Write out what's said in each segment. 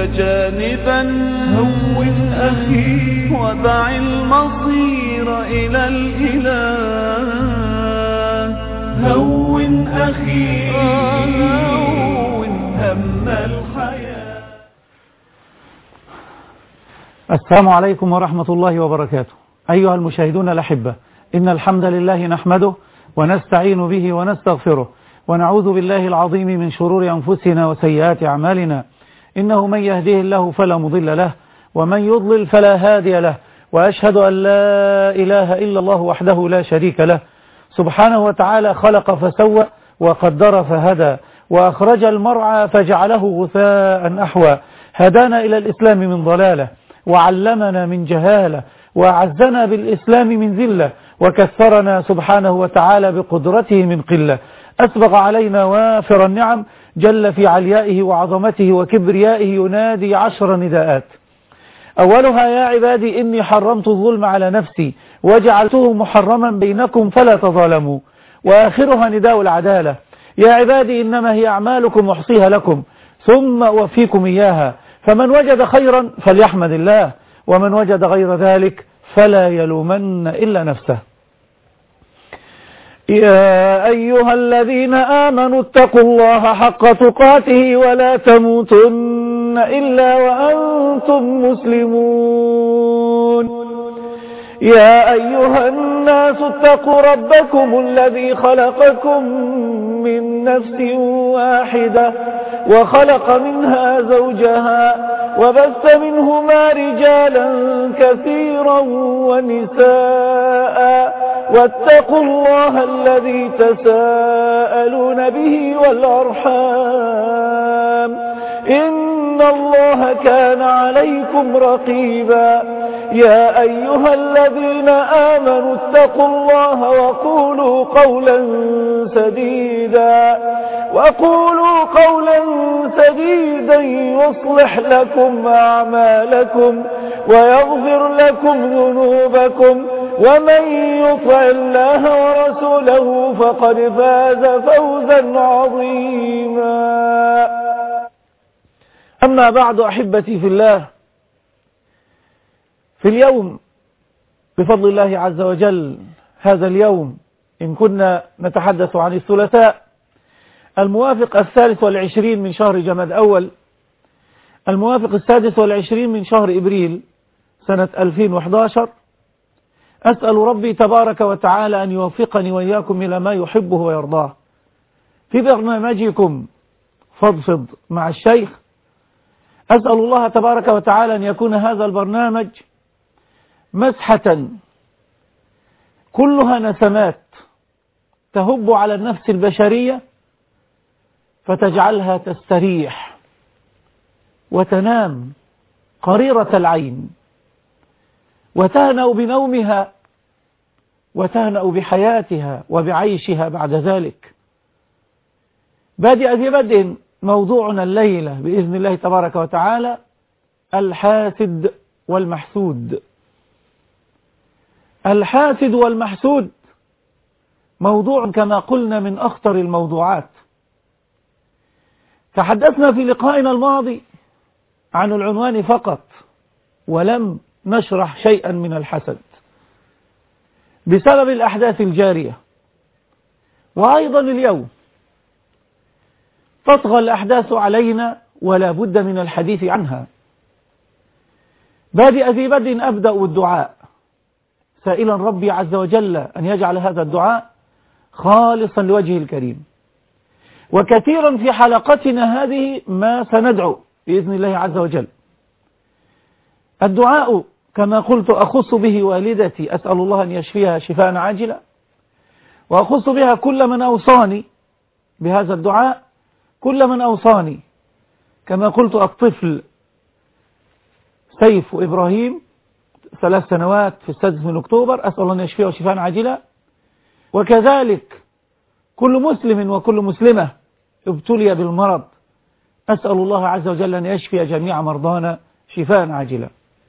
جانبا هون أخي ودع المصير إلى الإله هون أخي هون هم الحياة السلام عليكم ورحمة الله وبركاته أيها المشاهدون الأحبة إن الحمد لله نحمده ونستعين به ونستغفره ونعوذ بالله العظيم من شرور أنفسنا وسيئات أعمالنا إنه من يهده الله فلا مضل له ومن يضلل فلا هادي له وأشهد أن لا إله إلا الله وحده لا شريك له سبحانه وتعالى خلق فسوى وقدر فهدى وأخرج المرعى فجعله غثاء أحوى هدانا إلى الإسلام من ضلالة وعلمنا من جهالة وأعزنا بالإسلام من ذلة وكثرنا سبحانه وتعالى بقدرته من قلة أسبغ علينا وافر النعم جل في عليائه وعظمته وكبريائه ينادي عشر نداءات أولها يا عبادي إني حرمت الظلم على نفسي وجعلته محرما بينكم فلا تظالموا وآخرها نداء العدالة يا عبادي إنما هي أعمالكم أحصيها لكم ثم أوفيكم إياها فمن وجد خيرا فليحمد الله ومن وجد غير ذلك فلا يلومن إلا نفسه يا أيها الذين آمنوا اتقوا الله حق تقاته ولا تموتن إلا وأنتم مسلمون يا أيها الناس اتقوا ربكم الذي خلقكم من نفس واحدة وخلق منها زوجها وبث منهما رجالا كثيرا ونساء واتقوا الله الذي تساءلون به والأرحام إن الله كان عليكم رقيبا يا أيها الذين آمنوا اتقوا الله وقولوا قولا سديدا وقولوا قولا سديدا يصلح لكم أعمالكم ويغفر لكم ذنوبكم ومن يطع الله ورسوله فقد فاز فوزا عظيما أما بعد أحبتي في الله في اليوم بفضل الله عز وجل هذا اليوم إن كنا نتحدث عن الثلاثاء الموافق الثالث والعشرين من شهر جماد أول الموافق السادس والعشرين من شهر إبريل سنة 2011 أسأل ربي تبارك وتعالى أن يوفقني وإياكم إلى ما يحبه ويرضاه في برنامجكم فضفض مع الشيخ أسأل الله تبارك وتعالى أن يكون هذا البرنامج مسحة كلها نسمات تهب على النفس البشرية فتجعلها تستريح وتنام قريرة العين وتهنأ بنومها وتهنأ بحياتها وبعيشها بعد ذلك بادئ ذي بدء موضوعنا الليلة بإذن الله تبارك وتعالى الحاسد والمحسود الحاسد والمحسود موضوع كما قلنا من أخطر الموضوعات تحدثنا في لقائنا الماضي عن العنوان فقط ولم نشرح شيئا من الحسد بسبب الأحداث الجارية وأيضا اليوم تطغى الأحداث علينا ولا بد من الحديث عنها بادئ ذي بدء أبدأ الدعاء سائلا ربي عز وجل أن يجعل هذا الدعاء خالصا لوجهه الكريم وكثيرا في حلقتنا هذه ما سندعو بإذن الله عز وجل الدعاء كما قلت أخص به والدتي أسأل الله أن يشفيها شفاء عاجلا وأخص بها كل من أوصاني بهذا الدعاء كل من أوصاني كما قلت الطفل سيف إبراهيم ثلاث سنوات في السادس من أكتوبر أسأل الله أن يشفيه شفاء عاجلا وكذلك كل مسلم وكل مسلمة ابتلي بالمرض أسأل الله عز وجل أن يشفي جميع مرضانا شفاء عاجلا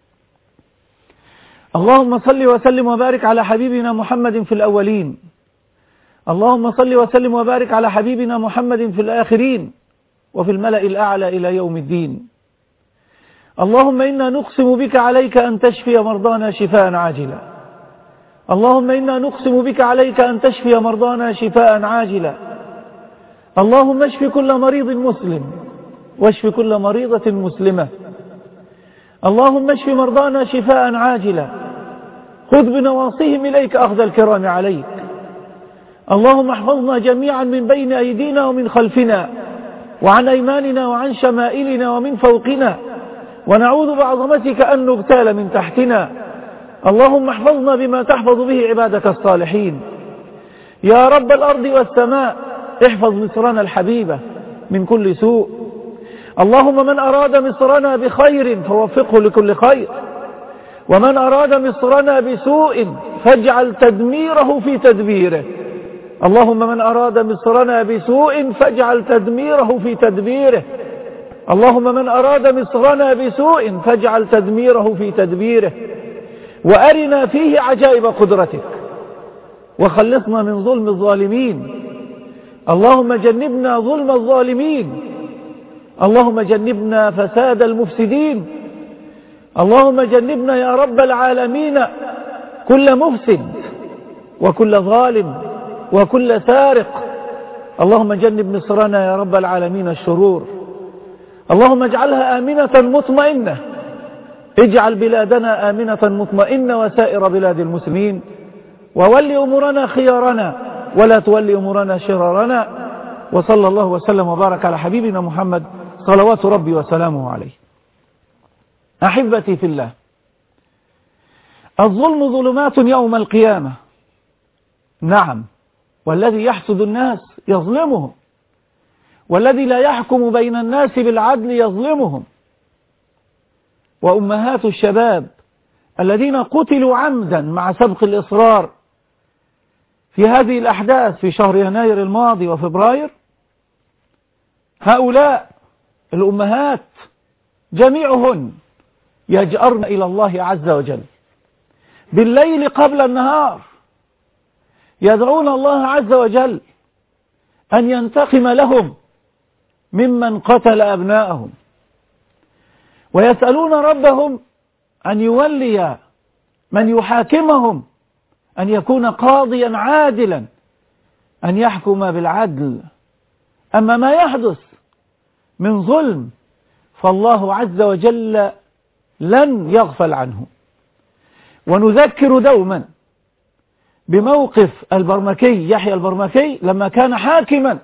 اللهم صل وسلم وبارك على حبيبنا محمد في الأولين اللهم صل وسلم وبارك على حبيبنا محمد في الآخرين وفي الملأ الأعلى إلى يوم الدين اللهم إنا نقسم بك عليك أن تشفي مرضانا شفاء عاجلا اللهم إنا نقسم بك عليك أن تشفي مرضانا شفاء عاجلا اللهم اشف كل مريض مسلم واشف كل مريضة مسلمة اللهم اشف مرضانا شفاء عاجلا خذ بنواصيهم إليك أخذ الكرام عليك اللهم احفظنا جميعا من بين أيدينا ومن خلفنا وعن أيماننا وعن شمائلنا ومن فوقنا ونعوذ بعظمتك أن نغتال من تحتنا اللهم احفظنا بما تحفظ به عبادك الصالحين يا رب الأرض والسماء احفظ مصرنا الحبيبة من كل سوء اللهم من أراد مصرنا بخير فوفقه لكل خير ومن أراد مصرنا بسوء فاجعل تدميره في تدبيره اللهم من أراد مصرنا بسوء فاجعل تدميره في تدبيره اللهم من أراد مصرنا بسوء فاجعل تدميره في تدبيره وأرنا فيه عجائب قدرتك وخلصنا من ظلم الظالمين اللهم جنبنا ظلم الظالمين اللهم جنبنا فساد المفسدين اللهم جنبنا يا رب العالمين كل مفسد وكل ظالم وكل سارق اللهم جنب مصرنا يا رب العالمين الشرور اللهم اجعلها آمنة مطمئنة اجعل بلادنا آمنة مطمئنة وسائر بلاد المسلمين وول أمورنا خيارنا ولا تولي أمورنا شرارنا وصلى الله وسلم وبارك على حبيبنا محمد صلوات ربي وسلامه عليه أحبتي في الله الظلم ظلمات يوم القيامة نعم والذي يحسد الناس يظلمهم والذي لا يحكم بين الناس بالعدل يظلمهم وأمهات الشباب الذين قتلوا عمدا مع سبق الإصرار في هذه الأحداث في شهر يناير الماضي وفبراير هؤلاء الأمهات جميعهن يجأرن إلى الله عز وجل بالليل قبل النهار يدعون الله عز وجل أن ينتقم لهم ممن قتل أبناءهم ويسألون ربهم أن يولي من يحاكمهم أن يكون قاضيا عادلا أن يحكم بالعدل أما ما يحدث من ظلم فالله عز وجل لن يغفل عنه ونذكر دوما بموقف البرمكي يحيى البرمكي لما كان حاكما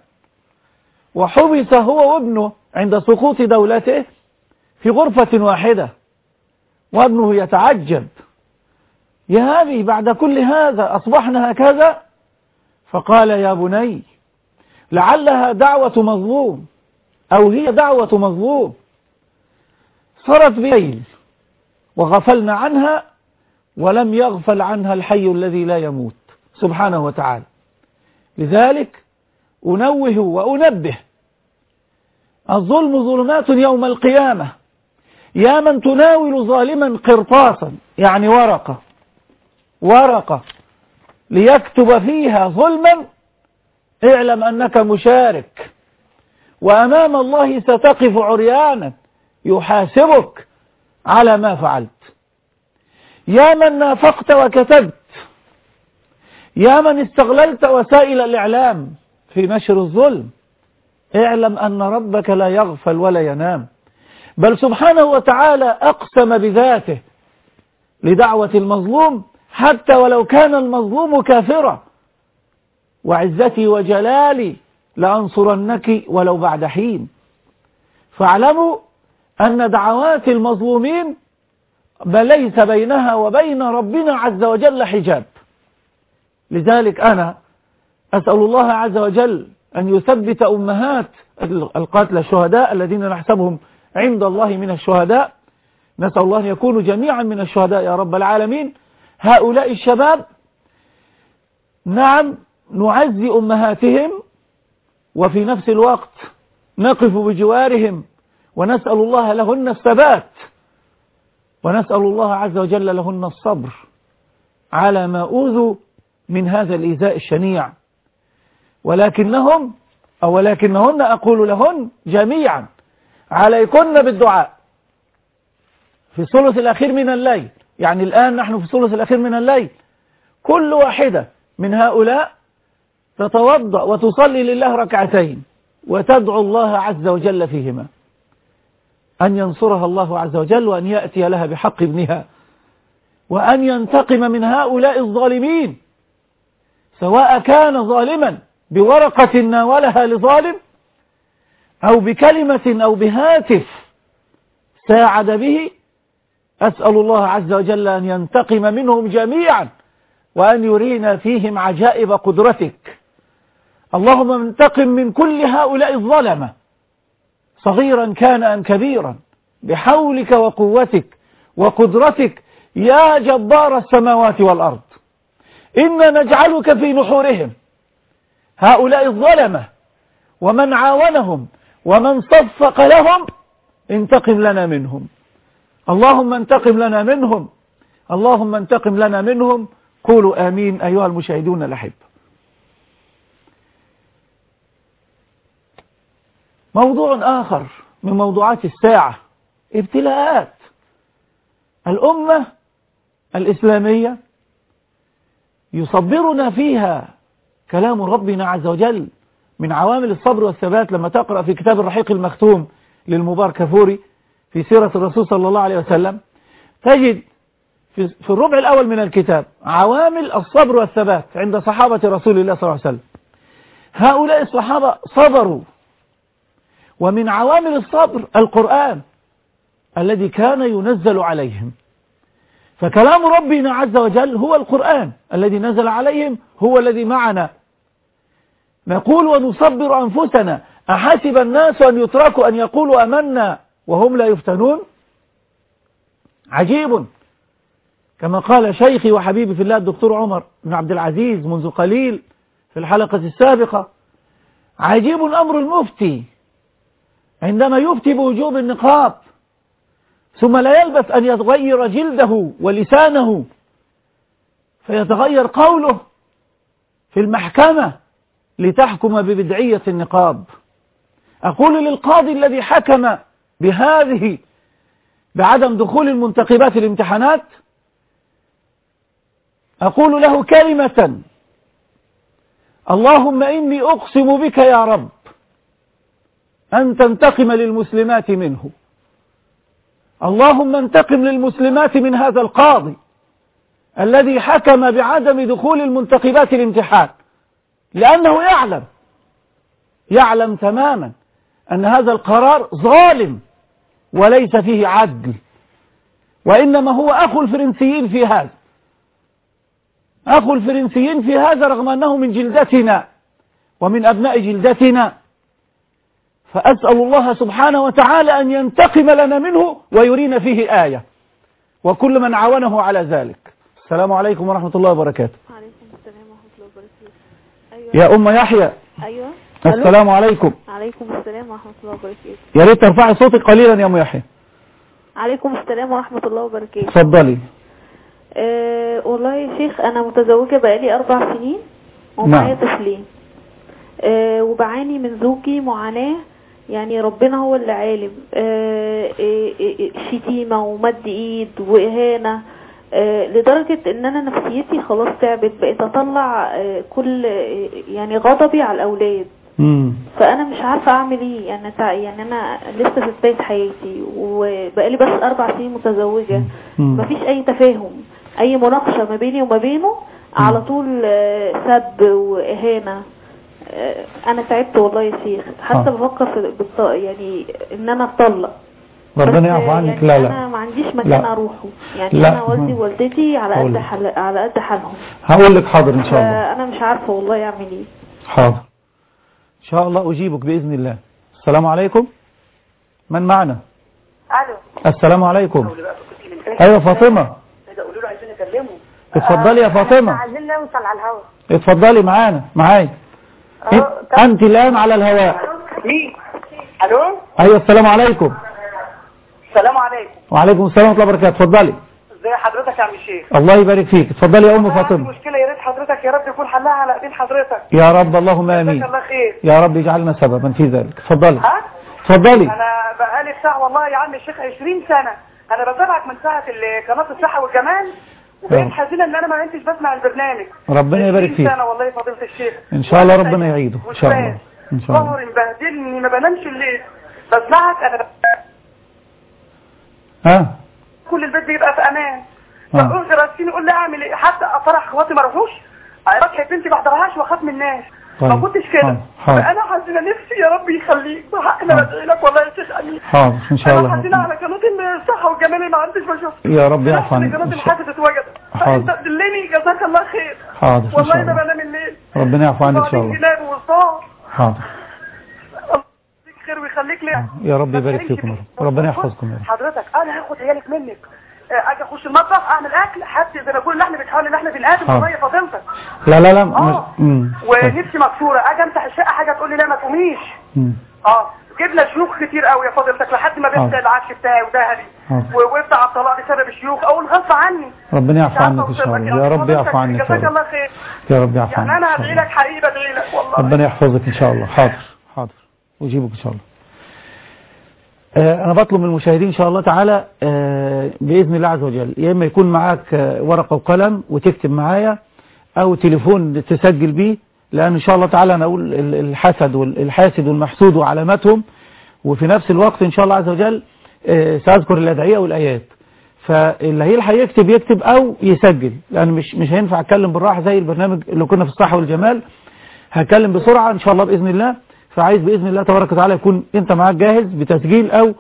وحبس هو وابنه عند سقوط دولته في غرفة واحدة وابنه يتعجب يا أبي بعد كل هذا أصبحنا هكذا فقال يا بني لعلها دعوة مظلوم أو هي دعوة مظلوم صارت بليل وغفلنا عنها ولم يغفل عنها الحي الذي لا يموت سبحانه وتعالى لذلك أنوه وأنبه الظلم ظلمات يوم القيامة يا من تناول ظالما قرطاسا يعني ورقة ورقة ليكتب فيها ظلما اعلم أنك مشارك وأمام الله ستقف عريانا يحاسبك على ما فعلت يا من نافقت وكتبت يا من استغللت وسائل الإعلام في نشر الظلم اعلم أن ربك لا يغفل ولا ينام بل سبحانه وتعالى أقسم بذاته لدعوة المظلوم حتى ولو كان المظلوم كافرا وعزتي وجلالي لأنصرنك ولو بعد حين فاعلموا أن دعوات المظلومين بل ليس بينها وبين ربنا عز وجل حجاب لذلك أنا أسأل الله عز وجل أن يثبت أمهات القاتل الشهداء الذين نحسبهم عند الله من الشهداء نسأل الله أن يكونوا جميعا من الشهداء يا رب العالمين هؤلاء الشباب نعم نعزي أمهاتهم وفي نفس الوقت نقف بجوارهم ونسأل الله لهن الثبات ونسأل الله عز وجل لهن الصبر على ما أوذوا من هذا الإيذاء الشنيع ولكنهم أو ولكنهن أقول لهن جميعا عليكن بالدعاء في الثلث الأخير من الليل يعني الآن نحن في الثلث الأخير من الليل كل واحدة من هؤلاء تتوضأ وتصلي لله ركعتين وتدعو الله عز وجل فيهما أن ينصرها الله عز وجل وأن يأتي لها بحق ابنها وأن ينتقم من هؤلاء الظالمين سواء كان ظالما بورقة ناولها لظالم أو بكلمة أو بهاتف ساعد به أسأل الله عز وجل أن ينتقم منهم جميعا وأن يرينا فيهم عجائب قدرتك اللهم انتقم من كل هؤلاء الظلمة صغيرا كان أم كبيرا بحولك وقوتك وقدرتك يا جبار السماوات والأرض إنا نجعلك في نحورهم هؤلاء الظلمة ومن عاونهم ومن صفق لهم انتقم لنا منهم اللهم انتقم لنا منهم اللهم انتقم لنا منهم قولوا آمين أيها المشاهدون الأحب موضوع آخر من موضوعات الساعة ابتلاءات الأمة الإسلامية يصبرنا فيها كلام ربنا عز وجل من عوامل الصبر والثبات لما تقرأ في كتاب الرحيق المختوم للمبارك كفوري في سيرة الرسول صلى الله عليه وسلم تجد في في الربع الأول من الكتاب عوامل الصبر والثبات عند صحابة رسول الله صلى الله عليه وسلم هؤلاء الصحابة صبروا ومن عوامل الصبر القرآن الذي كان ينزل عليهم فكلام ربنا عز وجل هو القرآن الذي نزل عليهم هو الذي معنا نقول ونصبر أنفسنا أحسب الناس أن يتركوا أن يقولوا أمنا وهم لا يفتنون عجيب كما قال شيخي وحبيبي في الله الدكتور عمر بن عبد العزيز منذ قليل في الحلقة السابقة عجيب أمر المفتي عندما يفتي بوجوب النقاب ثم لا يلبث أن يتغير جلده ولسانه فيتغير قوله في المحكمة لتحكم ببدعية النقاب أقول للقاضي الذي حكم بهذه بعدم دخول المنتقبات الامتحانات أقول له كلمة اللهم إني أقسم بك يا رب أن تنتقم للمسلمات منه اللهم انتقم للمسلمات من هذا القاضي الذي حكم بعدم دخول المنتقبات الامتحان لأنه يعلم يعلم تماما أن هذا القرار ظالم وليس فيه عدل وإنما هو أخو الفرنسيين في هذا أخو الفرنسيين في هذا رغم أنه من جلدتنا ومن أبناء جلدتنا فأسأل الله سبحانه وتعالى أن ينتقم لنا منه ويرينا فيه آية وكل من عاونه على ذلك السلام عليكم ورحمة الله وبركاته عليكم السلام ورحمة الله وبركاته أيوة يا أم يحيى أيوة السلام عليكم عليكم السلام ورحمة الله وبركاته يا ريت ترفعي صوتك قليلا يا أم يحيى عليكم السلام ورحمة الله وبركاته اتفضلي أه والله يا شيخ أنا متزوجة بقالي أربع سنين ومعايا طفلين أه وبعاني من زوجي معاناة يعني ربنا هو اللي عالم أه إيه إيه شتيمة ومد ايد واهانة أه لدرجة ان انا نفسيتي خلاص تعبت بقيت اطلع أه كل آه، يعني غضبي على الاولاد مم. فانا مش عارفه اعمل ايه يعني تع- يعني انا لسه في بدايه حياتي وبقالي بس اربع سنين متزوجه مم. مفيش اي تفاهم اي مناقشه ما بيني وما بينه على طول آه، سب واهانه آه، انا تعبت والله يا شيخ حتى آه. بفكر في بالط... يعني ان انا اتطلق ربنا بس يعفو عنك يعني لا انا لا ما عنديش مكان لا. اروحه يعني لا. انا والدي ووالدتي على هقول قد لك. حل... على قد حالهم هقول لك حاضر إن شاء الله فانا مش عارفه والله اعمل ايه حاضر إن شاء الله أجيبك بإذن الله السلام عليكم من معنا الو السلام عليكم أيوة فاطمة قولوا له عايزين نكلمه اتفضلي يا فاطمة عايزين نوصل على الهواء اتفضلي معانا معاي أهو، طب- أنت الآن على الهواء مين الو أيوة السلام عليكم السلام عليكم وعليكم السلام ورحمة الله وبركاته اتفضلي ازي حضرتك يا عم الشيخ الله يبارك فيك اتفضلي يا أم عندي فاطمة مشكله يا ريت حضرتك يا رب يكون حلها على ايدين حضرتك يا رب اللهم جزاك آمين الله خير يا رب اجعلنا سببا في ذلك اتفضلي ها اتفضلي انا بقالي بتاع والله يا عم الشيخ 20 سنه انا بتابعك من ساعه ال- قناه الصحه والجمال وبقيت آه. حزينه ان انا ما كنتش بسمع البرنامج ربنا يبارك 20 فيك سنه والله فضيله الشيخ إن شاء الله ربنا يعيده إن شاء الله وشفاء. إن شاء الله ظهري مبهدلني ما بنامش الليل بسمعك انا ها كل البيت بيبقى في امان آه. فقلت راسين يقول لي اعمل ايه حتى فرح اخواتي ما راحوش رفع بنتي ما احضرهاش واخاف من الناس طيب. ما كنتش كده حاضر. حاضر. فانا حزينه نفسي يا رب يخليك بحقنا حاضر. بدعي لك والله يا شيخ امين حاضر إن شاء انا الله حزينه على قناه الصحه والجمال اللي ما عنديش بشوفها يا رب يعفو عنك قناه إن شاء الحاجه اتوجدت حاضر. فانت دلني جزاك الله خير حاضر إن والله شاء ما الله بنام الليل ربنا يعفو عنك إن شاء الله جناب وصار حاضر الله يجزيك خير ويخليك لي يا رب ما يبارك تحرمش فيكم يا مني. رب. ربنا يحفظكم يا رب. حضرتك انا هاخد عيالك منك آه، اجي اخش المطبخ اعمل اكل حتى زي ما بقول ان احنا بنحاول ان احنا بنقاتل حاضر. والله يا فضيلتك لا لا لا اه مش- مم. ونفسي مكسوره اجي امسح الشقه حاجه تقول لي لا ما تقوميش مم. اه جبنا شيوخ كتير قوي يا فضيلتك لحد ما بيت حاضر. العفش بتاعي وذهبي حاضر. ووقفت على الطلاق بسبب الشيوخ اقول غصب عني ربنا مش يعفو عارفة عنك إن شاء أوصفك الله يا رب فضيلتك، يعفو عنك يا جزاك رب الله خير يا رب يعفو يعني عنك انا إن شاء هدعي الله. لك حقيقي بدعي لك والله ربنا يحفظك إن شاء الله حاضر حاضر أجيبك إن شاء الله آه، أنا بطلب من المشاهدين إن شاء الله تعالى آه، بإذن الله عز وجل يا إما يكون معاك آه، ورقة وقلم وتكتب معايا أو تليفون تسجل بيه لأن إن شاء الله تعالى أنا أقول ال- الحسد والحاسد والمحسود وعلاماتهم وفي نفس الوقت إن شاء الله عز وجل آه، سأذكر الأدعية والآيات فاللي هيلحق يكتب يكتب أو يسجل لأن مش مش هينفع أتكلم بالراحة زي البرنامج اللي كنا في الصحة والجمال هتكلم بسرعة إن شاء الله بإذن الله فعايز بإذن الله تبارك وتعالى يكون أنت معاك جاهز بتسجيل أو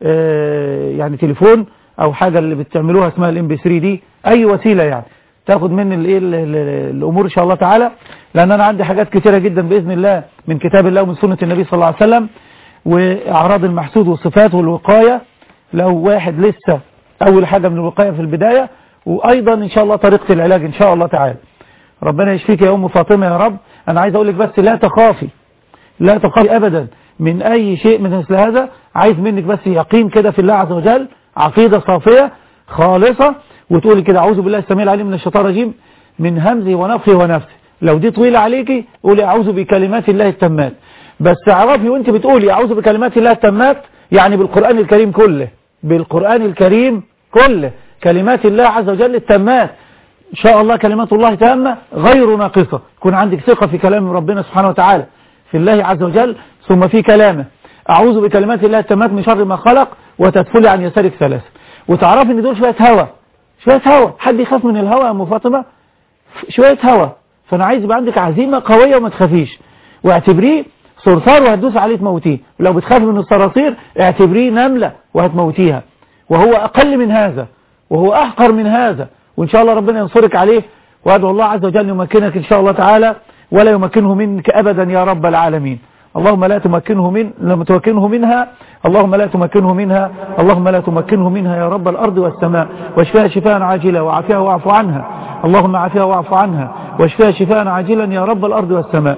آه، يعني تليفون أو حاجة اللي بتعملوها اسمها الام بي 3 دي أي وسيلة يعني تاخد مني الايه ال- ال- الأمور إن شاء الله تعالى لأن أنا عندي حاجات كتيرة جدا بإذن الله من كتاب الله ومن سنة النبي صلى الله عليه وسلم وأعراض المحسود والصفات والوقاية لو واحد لسه أول حاجة من الوقاية في البداية وأيضا إن شاء الله طريقة العلاج إن شاء الله تعالى ربنا يشفيك يا أم فاطمة يا رب أنا عايز أقول لك بس لا تخافي لا تخافي أبدا من أي شيء من مثل هذا عايز منك بس يقين كده في الله عز وجل عقيدة صافية خالصة وتقولي كده أعوذ بالله السميع العليم من الشيطان الرجيم من همزه ونفخه ونفسه لو دي طويلة عليكي قولي أعوذ بكلمات الله التامات بس اعرفي وانت بتقولي أعوذ بكلمات الله التامات يعني بالقرآن الكريم كله بالقرآن الكريم كله كلمات الله عز وجل التامات إن شاء الله كلمات الله تامة غير ناقصة يكون عندك ثقة في كلام ربنا سبحانه وتعالى في الله عز وجل ثم في كلامه أعوذ بكلمات الله التامات من شر ما خلق وتدفلي عن يسارك ثلاثة وتعرفي ان دول شوية هوا شوية هوا حد يخاف من الهوا يا أم فاطمة شوية هوا فأنا عايز يبقى عندك عزيمة قوية وما تخافيش واعتبريه صرصار وهتدوس عليه تموتيه ولو بتخاف من الصراصير اعتبريه نملة وهتموتيها وهو أقل من هذا وهو أحقر من هذا وإن شاء الله ربنا ينصرك عليه وأدعو الله عز وجل يمكنك إن شاء الله تعالى ولا يمكنه منك أبدا يا رب العالمين اللهم لا تمكنه من لم تمكنه منها اللهم لا تمكنه منها اللهم لا تمكنه منها يا رب الأرض والسماء واشفاها شفاء عاجلا وعافيها واعف عنها اللهم عافيها واعف عنها واشفاها شفاء عاجلا يا رب الأرض والسماء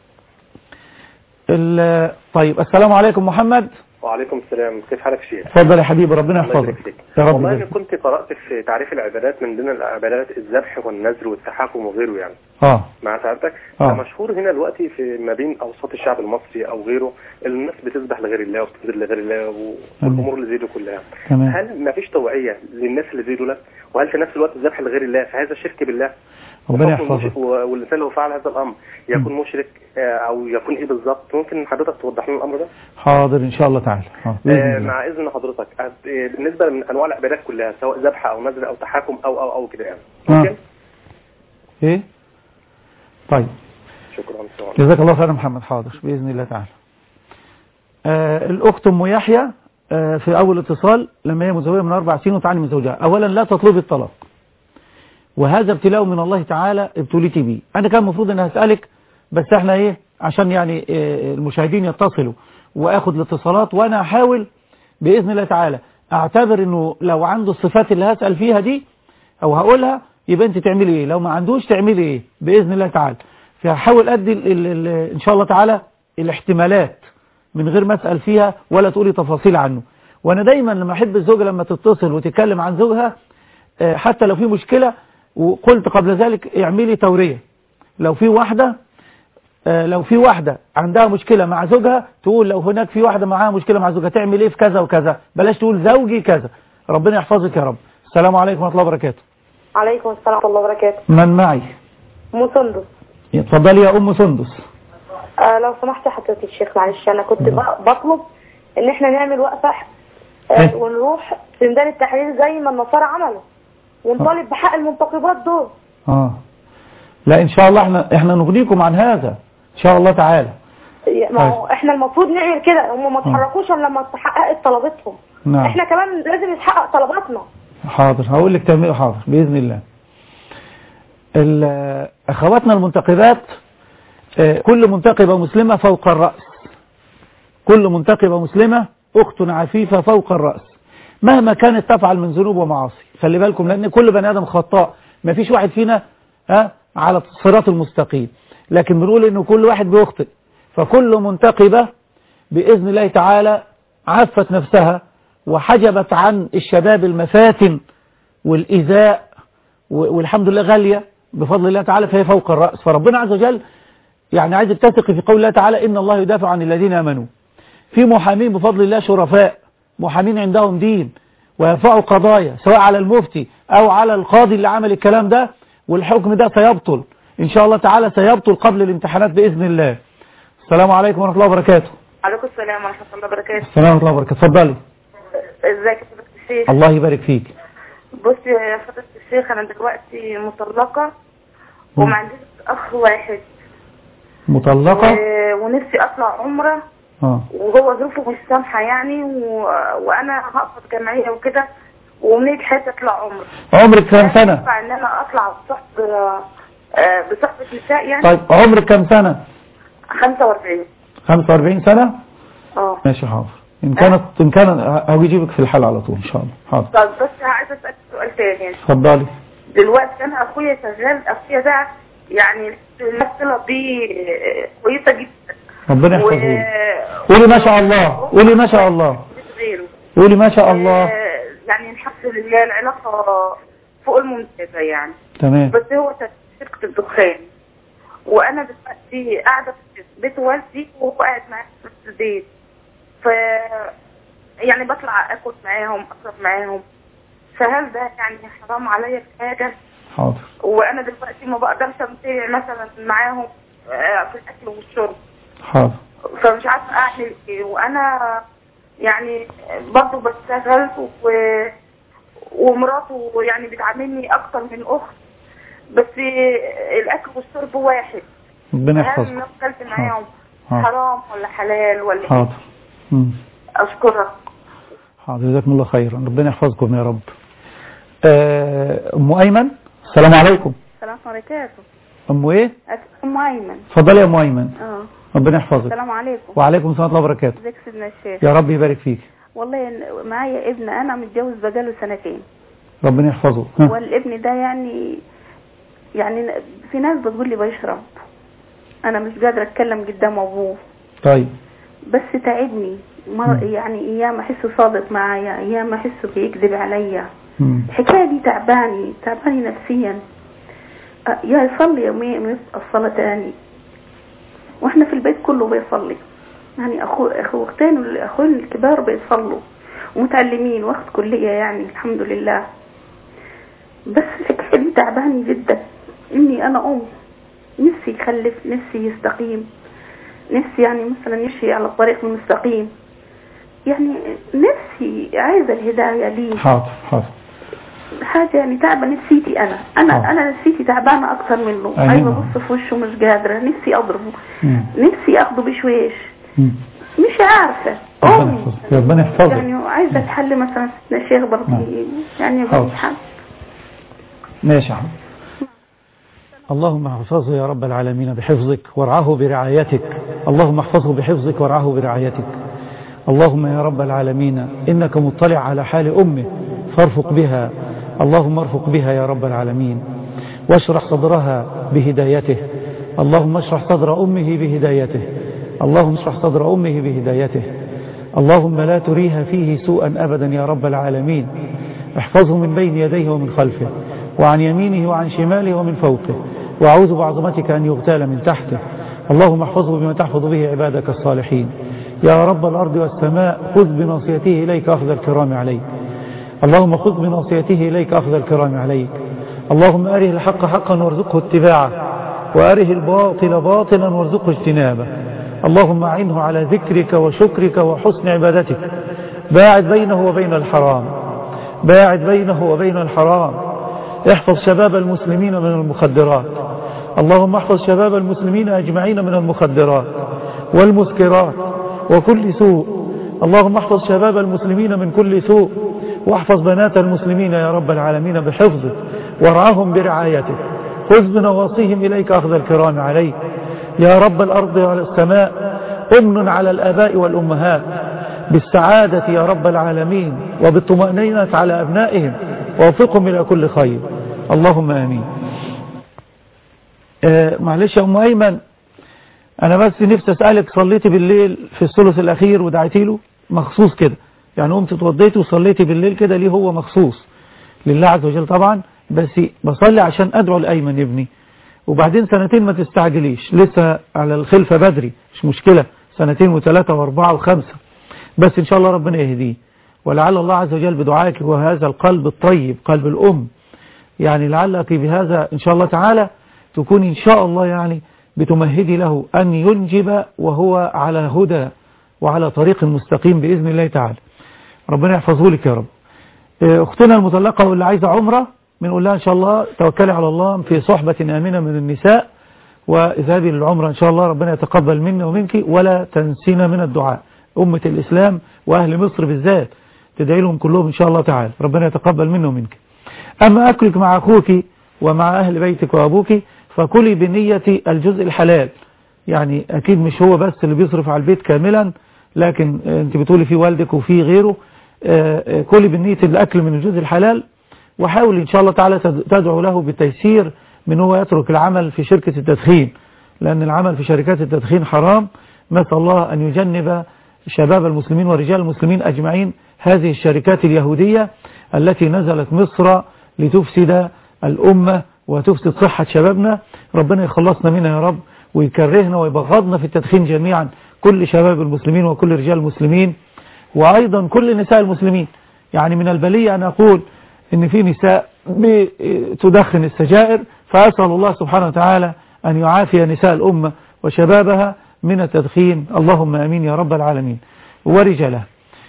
ال- طيب السلام عليكم محمد وعليكم السلام كيف حالك شيخ اتفضل يا حبيبي ربنا الله يبارك يحفظك فيك. يا رب والله انا يبارك. كنت قرات في تعريف العبادات من ضمن العبادات الذبح والنذر والتحاكم وغيره يعني اه مع سعادتك آه. مشهور هنا دلوقتي في ما بين اوساط الشعب المصري او غيره الناس بتذبح لغير الله وبتنذر لغير الله و- والامور اللي زي دي كلها تمام هل ما فيش توعيه للناس اللي زي دول وهل في نفس الوقت الذبح لغير الله فهذا شرك بالله ربنا وحكم يحفظك المش- و- والانسان لو فعل هذا الامر يكون مشرك آه، او يكون ايه بالظبط ممكن حضرتك توضح لنا الامر ده حاضر ان شاء الله تعالى حاضر. بإذن آه، الله. مع اذن حضرتك آه، بالنسبه من انواع العبادات كلها سواء ذبح او نذر او تحاكم او او او كده يعني آه. ممكن ايه طيب شكرا سلام. جزاك الله خير يا محمد حاضر بإذن الله تعالى آه الأخت أم يحيى آه في أول اتصال لما هي متزوجة من أربع سنين وتعاني من زوجها أولا لا تطلبي الطلاق وهذا ابتلاء من الله تعالى ابتليتي به أنا كان المفروض أن أسألك بس احنا إيه عشان يعني آه المشاهدين يتصلوا وأخذ الاتصالات وأنا أحاول بإذن الله تعالى أعتبر أنه لو عنده الصفات اللي هسأل فيها دي أو هقولها يبقى أنت تعملي إيه لو ما عندوش تعملي إيه بإذن الله تعالى فهحاول أدي ال ال ال إن شاء الله تعالى الاحتمالات من غير ما أسأل فيها ولا تقولي تفاصيل عنه وأنا دايما لما أحب الزوجة لما تتصل وتتكلم عن زوجها آه، حتى لو في مشكلة وقلت قبل ذلك اعملي تورية لو في واحدة آه، لو في واحدة عندها مشكلة مع زوجها تقول لو هناك في واحدة معاها مشكلة مع زوجها تعمل ايه في كذا وكذا بلاش تقول زوجي كذا ربنا يحفظك يا رب السلام عليكم ورحمة الله وبركاته عليكم السلام ورحمة الله وبركاته من معي أم سندس اتفضلي يا أم سندس آه لو سمحت يا حضرتك الشيخ معلش أنا كنت ب- بطلب إن إحنا نعمل وقفة إيه؟ آه ونروح في ميدان التحرير زي ما النصارى عملوا ونطالب بحق المنتقبات دول اه لا ان شاء الله احنا احنا نغنيكم عن هذا ان شاء الله تعالى ما هو إحنا المفروض نعمل كده هم ما اتحركوش إلا لما تحققت طلباتهم نعم إحنا كمان لازم نتحقق طلباتنا حاضر هقول لك تعمل حاضر بإذن الله ال- أخواتنا المنتقبات آه، كل منتقبة مسلمة فوق الرأس كل منتقبة مسلمة أخت عفيفة فوق الرأس مهما كانت تفعل من ذنوب ومعاصي خلي بالكم لأن كل بني آدم خطاء ما فيش واحد فينا ها على الصراط المستقيم لكن بنقول إنه كل واحد بيخطئ فكل منتقبة بإذن الله تعالى عفت نفسها وحجبت عن الشباب المفاتن والإيذاء و- والحمد لله غالية بفضل الله تعالى فهي فوق الرأس فربنا عز وجل يعني عايز تثقي في قول الله تعالى إن الله يدافع عن الذين آمنوا في محامين بفضل الله شرفاء محامين عندهم دين ويرفعوا قضايا سواء على المفتي أو على القاضي اللي عمل الكلام ده والحكم ده سيبطل إن شاء الله تعالى سيبطل قبل الامتحانات بإذن الله السلام عليكم ورحمة الله وبركاته عليكم السلام ورحمة الله وبركاته السلام ورحمة الله وبركاته اتفضلي ازيك يا فضيلة الشيخ الله يبارك فيك بصي يا فضيلة الشيخ انا دلوقتي مطلقة وما عنديش اخ واحد مطلقة و- ونفسي اطلع عمرة اه وهو ظروفه مش سامحة يعني و... وانا هقبض جمعية وكده ونجحت اطلع عمرة عمرك كام سنة ينفع ان انا اطلع بصحب آه، بصحبة نساء يعني طيب عمرك كام سنة 45 45 سنة اه ماشي حاضر إن كانت إن كان هجيبك في الحل على طول إن شاء الله حاضر طب بس عايزة اسألك سؤال تاني يعني اتفضلي دلوقتي انا اخويا شغال اخويا ده يعني الصلة بيه آه، كويسة جدا ربنا و يحفظه لك. قولي ما شاء الله قولي ما شاء الله مش غيره قولي ما شاء الله آه، يعني الحمد لله العلاقة فوق الممتازة يعني تمام بس هو في شركة الدخان وأنا دلوقتي قاعدة في بيت والدي وهو قاعد معايا في نفس البيت ف يعني بطلع آكل معاهم أشرب معاهم فهل ده يعني حرام عليا في حاجة حاضر وأنا دلوقتي ما بقدرش أمتع مثلا معاهم آه، في الأكل والشرب حاضر فمش عارفة أعمل إيه وأنا يعني برضه بشتغل و... ومراته يعني بتعاملني أكتر من أخت بس الأكل والشرب واحد ربنا هل يحفظك لو أكلت معاهم حاضر. حرام ولا حلال ولا إيه؟ حاضر مم. أشكرك حاضر جزاكم الله خيرا ربنا يحفظكم يا رب آه، أم أيمن السلام عليكم السلام عليكم أم إيه ام ايمن اتفضلي يا أم أيمن اه ربنا يحفظك السلام عليكم وعليكم السلام ورحمة الله وبركاته ازيك سيدنا الشيخ يا رب يبارك فيك والله إن- معايا ابن انا متجوز بقاله سنتين ربنا يحفظه ها. والابن ده يعني يعني في ناس بتقول لي بيشرب انا مش قادره اتكلم قدام ابوه طيب بس تعبني مر يعني ايام احسه صادق معايا ايام احسه بيكذب عليا مم. الحكايه دي تعباني تعباني نفسيا أه، يا يصلي يومين ويبقى الصلاه تاني واحنا في البيت كله بيصلي يعني اخو اخو اختين اخوين الكبار بيصلوا ومتعلمين واخد كليه يعني الحمد لله بس الحكايه دي تعباني جدا اني انا ام نفسي يخلف نفسي يستقيم نفسي يعني مثلا يمشي على الطريق المستقيم يعني نفسي عايزه الهدايه ليه حاضر حاضر حاجة يعني تعبة نفسيتي أنا أنا آه. أنا نفسيتي تعبانة أكتر منه أيوة. عايزة أبص في وشه مش قادرة نفسي أضربه مم. نفسي أخده بشويش مم. مش عارفة ربنا أم يحفظك ربنا يحفظك يعني عايزة تحل مثلا ستنا الشيخ برضه نعم. يعني يبقى حاضر. في حل ماشي يا حبيبي اللهم احفظه يا رب العالمين بحفظك وارعاه برعايتك اللهم احفظه بحفظك وارعاه برعايتك اللهم يا رب العالمين إنك مطلع على حال أمه فارفق بها اللهم ارفق بها يا رب العالمين واشرح صدرها بهدايته اللهم اشرح صدر أمه بهدايته اللهم اشرح صدر أمه بهدايته اللهم لا تريها فيه سوءا أبدا يا رب العالمين احفظه من بين يديه ومن خلفه وعن يمينه وعن شماله ومن فوقه وأعوذ بعظمتك أن يغتال من تحته اللهم احفظه بما تحفظ به عبادك الصالحين يا رب الأرض والسماء خذ بناصيته إليك أخذ الكرام عليك اللهم خذ بناصيته إليك أخذ الكرام عليك اللهم أره الحق حقا وارزقه اتباعه وأره الباطل باطلا وارزقه اجتنابه اللهم أعنه على ذكرك وشكرك وحسن عبادتك باعد بينه وبين الحرام باعد بينه وبين الحرام احفظ شباب المسلمين من المخدرات اللهم احفظ شباب المسلمين أجمعين من المخدرات والمسكرات وكل سوء اللهم احفظ شباب المسلمين من كل سوء واحفظ بنات المسلمين يا رب العالمين بحفظك وارعاهم برعايتك خذ بنواصيهم إليك أخذ الكرام عليك يا رب الأرض والسماء أمن على الآباء والأمهات بالسعادة يا رب العالمين وبالطمأنينة على أبنائهم ووفقهم إلى كل خير اللهم آمين آه معلش يا أم أيمن أنا بس نفسي أسألك صليتي بالليل في الثلث الأخير ودعيتي له مخصوص كده يعني قمت اتوضيتي وصليتي بالليل كده ليه هو مخصوص لله عز وجل طبعا بس بصلي عشان أدعو لأيمن ابني وبعدين سنتين ما تستعجليش لسه على الخلفة بدري مش مشكلة سنتين وثلاثة واربعة وخمسة بس إن شاء الله ربنا يهديه ولعل الله عز وجل بدعائك وهذا القلب الطيب قلب الأم يعني لعلك بهذا إن شاء الله تعالى تكون إن شاء الله يعني بتمهدي له أن ينجب وهو على هدى وعلى طريق مستقيم بإذن الله تعالى ربنا يحفظه لك يا رب أختنا المطلقة واللي عايزة عمرة بنقول لها إن شاء الله توكلي على الله في صحبة آمنة من النساء واذهبي للعمرة إن شاء الله ربنا يتقبل منا ومنك ولا تنسينا من الدعاء أمة الإسلام وأهل مصر بالذات تدعي لهم كلهم إن شاء الله تعالى ربنا يتقبل منا ومنك أما أكلك مع أخوك ومع أهل بيتك وأبوك فكلي بنية الجزء الحلال يعني أكيد مش هو بس اللي بيصرف على البيت كاملا لكن أنت بتقولي في والدك وفي غيره كلي بنية الأكل من الجزء الحلال وحاول إن شاء الله تعالى تدعو له بالتيسير من هو يترك العمل في شركة التدخين لأن العمل في شركات التدخين حرام نسأل الله أن يجنب شباب المسلمين ورجال المسلمين أجمعين هذه الشركات اليهودية التي نزلت مصر لتفسد الأمة وتفسد صحة شبابنا ربنا يخلصنا منها يا رب ويكرهنا ويبغضنا في التدخين جميعا كل شباب المسلمين وكل رجال المسلمين وأيضا كل نساء المسلمين يعني من البلية أن أقول إن في نساء تدخن السجائر فأسأل الله سبحانه وتعالى أن يعافي نساء الأمة وشبابها من التدخين اللهم أمين يا رب العالمين ورجالها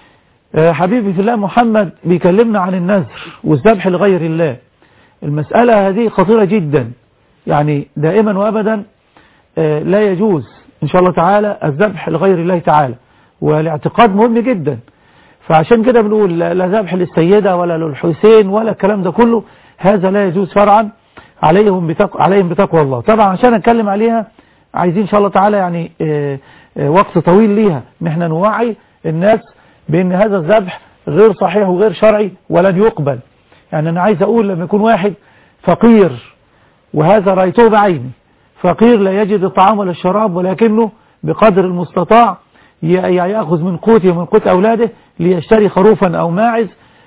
حبيبي في الله محمد بيكلمنا عن النذر والذبح لغير الله المسألة هذه خطيرة جدا يعني دائما وأبدا لا يجوز إن شاء الله تعالى الذبح لغير الله تعالى والاعتقاد مهم جدا فعشان كده بنقول لا ذبح للسيدة ولا للحسين ولا الكلام ده كله هذا لا يجوز شرعا عليهم بتقوى, عليهم بتقوى الله طبعا عشان اتكلم عليها عايزين ان شاء الله تعالى يعني اه اه وقت طويل ليها ان احنا نوعي الناس بان هذا الذبح غير صحيح وغير شرعي ولن يقبل يعني انا عايز اقول لما يكون واحد فقير وهذا رأيته بعيني فقير لا يجد الطعام ولا الشراب ولكنه بقدر المستطاع يأخذ من قوته ومن قوت أولاده ليشتري خروفا أو ماعز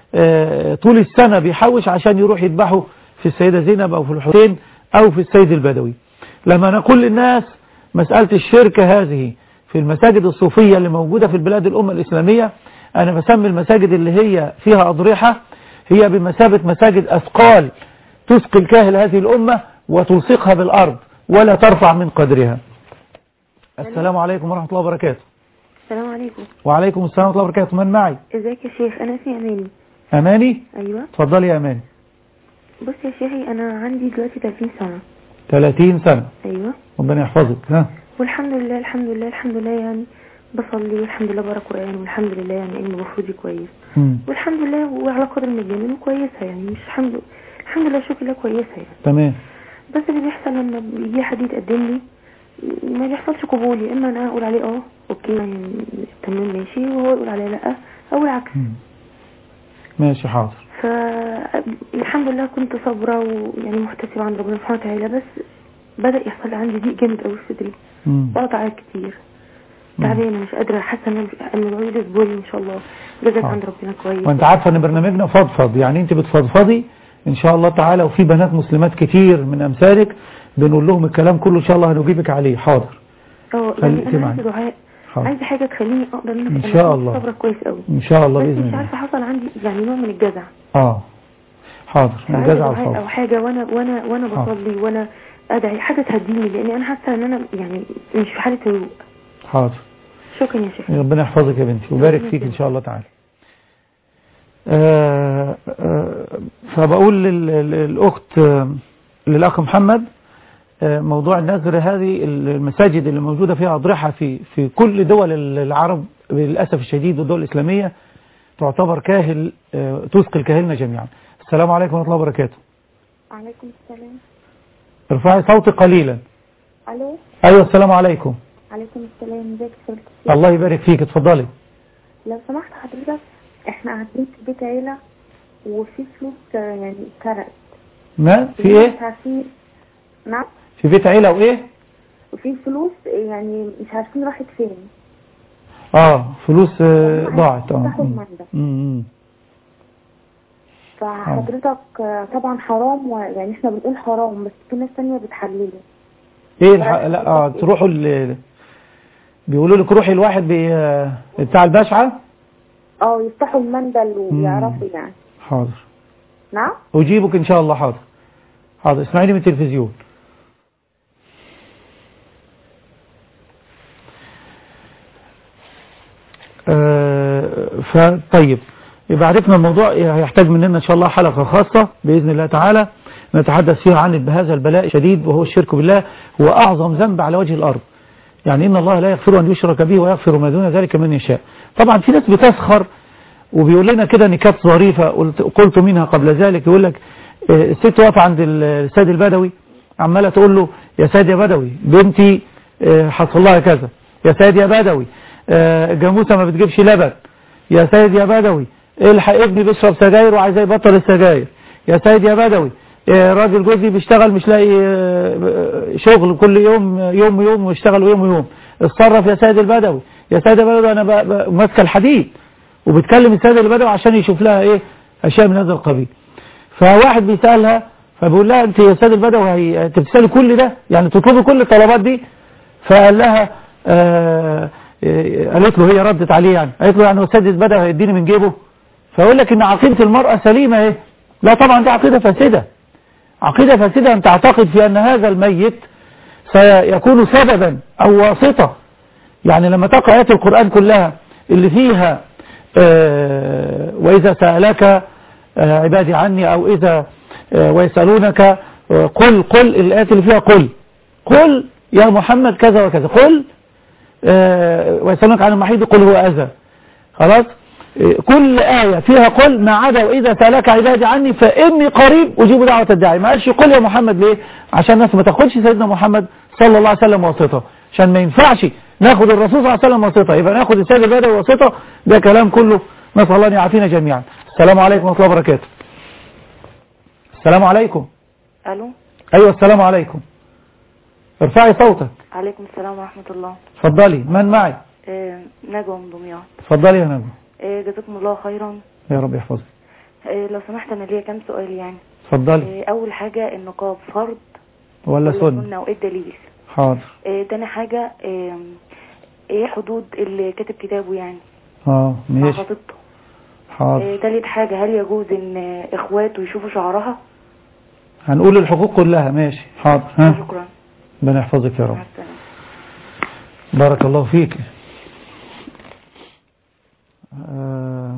اه طول السنة بيحوش عشان يروح يذبحه في السيدة زينب أو في الحسين أو في السيد البدوي لما نقول للناس مسألة الشركة هذه في المساجد الصوفية اللي موجودة في البلاد الأمة الإسلامية أنا بسمي المساجد اللي هي فيها أضرحة هي بمثابة مساجد أثقال تثقل كاهل هذه الأمة وتلصقها بالأرض ولا ترفع من قدرها السلام عليكم ورحمة الله وبركاته السلام عليكم وعليكم السلام ورحمة الله وبركاته من معي ازيك يا شيخ انا اسمي اماني أماني ايوه اتفضلي يا أماني بص يا شيخي انا عندي دلوقتي 30 سنة 30 سنة ايوه ربنا يحفظك ها والحمد لله الحمد لله الحمد لله يعني بصلي والحمد لله بقرا قران والحمد لله يعني اني بفوزي كويس مم. والحمد لله وعلى قدر من الجميل وكويسه يعني مش الحمد الحمد لله شكرا لله كويسه يعني تمام بس اللي بيحصل لما بيجي حد يتقدم لي ما بيحصلش قبول يا اما انا اقول عليه اه اوكي يعني تمام ماشي وهو يقول عليه لا او العكس مم. ماشي حاضر فالحمد لله كنت صابرة ويعني محتسبة عند ربنا سبحانه وتعالى بس بدأ يحصل لي عندي ضيق جامد قوي في صدري مم. بقطع كتير تعبانة مش قادرة حاسة ان أنا- ان العيد اسبوعي ان شاء الله جزاك آه. عند ربنا كويس وانت عارفة ان برنامجنا فضفض يعني انت بتفضفضي ان شاء الله تعالى وفي بنات مسلمات كتير من امثالك بنقول لهم الكلام كله ان شاء الله هنجيبك عليه حاضر اه خليكي يعني انا معايا. عايزة دعاء حاضر. عايزه حاجه تخليني اقدر ان إن أنا شاء أكون الله. صابره كويس قوي ان شاء الله بس باذن مش الله عارفه حصل عندي يعني نوع من الجزع اه حاضر فعايزة الجزع دعاء او الخوف حاجه وانا وانا وانا حاضر. بصلي وانا ادعي حاجه تهديني لان انا حاسه ان انا يعني مش في حاله هدوء حاضر شكرا يا شيخ ربنا يحفظك يا بنتي ويبارك ربنا فيك ان يكرمك. شاء الله تعالى آه، آه، فبقول لل- لل- للاخت آه، للاخ محمد آه، موضوع النذر هذه المساجد اللي موجوده فيها اضرحه في في كل دول العرب للاسف الشديد والدول الاسلاميه تعتبر كاهل آه، تثقل كاهلنا جميعا السلام عليكم ورحمه الله وبركاته عليكم السلام ارفعي صوتك قليلا الو ايوه السلام عليكم عليكم السلام ازيك يا فندم الشيخ؟ الله يبارك فيك اتفضلي لو سمحت حضرتك احنا قاعدين في بيت عيلة وفي فلوس آه، يعني اتسرقت ما في ايه مش عارفين نعم في بيت عيله وايه وفي فلوس يعني مش عارفين راحت فين اه فلوس آه، ضاعت اه فتحوا مم. المندل مم. فحضرتك آه، طبعا حرام و- يعني احنا بنقول حرام بس في ناس تانية بتحلله ايه الح... لا اه تروحوا ال... بيقولوا لك روحي الواحد بي... آه، بتاع البشعة اه يفتحوا المندل ويعرفوا يعني حاضر نعم اجيبك ان شاء الله حاضر حاضر اسمعيني من التلفزيون آه، فطيب يبقى عرفنا الموضوع هيحتاج مننا ان شاء الله حلقة خاصة بإذن الله تعالى نتحدث فيها عن هذا البلاء الشديد وهو الشرك بالله هو أعظم ذنب على وجه الأرض يعني إن الله لا يغفر أن يشرك به ويغفر ما دون ذلك من يشاء طبعا في ناس بتسخر وبيقول لنا كده نكات ظريفة قلت, قلت منها قبل ذلك يقول لك آه، الست واقفة عند السيد البدوي عمالة تقول له يا سيد يا بدوي بنتي آه، حصل لها كذا يا سيد يا بدوي آه، الجاموسة ما بتجيبش لبن يا سيد يا بدوي الحق ابني بيشرب سجاير وعايز يبطل السجاير يا سيد يا بدوي آه، راجل جوزي بيشتغل مش لاقي آه، آه، شغل كل يوم يوم يوم ويشتغل ويوم يوم اتصرف يا سيد البدوي يا سيد البدوي انا ب- ب- ماسكه الحديد وبتكلم السيد البدوي عشان يشوف لها ايه اشياء من هذا القبيل فواحد بيسالها فبيقول لها انت يا سيد البدوي هي- انت بتسالي كل ده يعني تطلبي كل الطلبات دي فقال لها آه آه، قالت له هي ردت عليه يعني قالت له يعني هو سيد البدوي هيديني من جيبه فيقول لك ان عقيده المراه سليمه ايه لا طبعا دي عقيده فاسده عقيده فاسده ان تعتقد في ان هذا الميت سيكون سببا او واسطه يعني لما تقرأ آيات القرآن كلها اللي فيها آه، وإذا سألك آه، عبادي عني أو إذا آه، ويسألونك آه، قل قل الآيات اللي فيها قل قل يا محمد كذا وكذا قل آه، ويسألونك عن المحيض قل هو أذى خلاص آه، كل آية فيها قل ما عدا وإذا سألك عبادي عني فإني قريب أجيب دعوة الداعي ما قالش قل يا محمد ليه عشان الناس ما تاخدش سيدنا محمد صلى الله عليه وسلم واسطة عشان ما ينفعش ناخد الرسول صلى الله عليه وسلم واسطة يبقى ناخد السيد البدوي واسطة ده كلام كله نسأل الله أن يعافينا جميعا السلام عليكم ورحمة الله وبركاته السلام عليكم الو أيوة السلام عليكم ارفعي صوتك عليكم السلام ورحمة الله اتفضلي من معي آه نجوى من دمياط اتفضلي يا نجوى آه جزاكم الله خيرا يا رب يحفظك آه لو سمحت انا ليا كام سؤال يعني اتفضلي آه اول حاجة النقاب فرض ولا سنة سنة وايه الدليل حاضر آه تاني حاجة آه ايه حدود اللي كاتب كتابه يعني اه مع ماشي خطيبته حاضر آه تالت حاجة هل يجوز ان آه، اخواته يشوفوا شعرها هنقول الحقوق كلها ماشي حاضر ها شكرا ربنا يحفظك يا رب مع السلامة بارك الله فيك آه.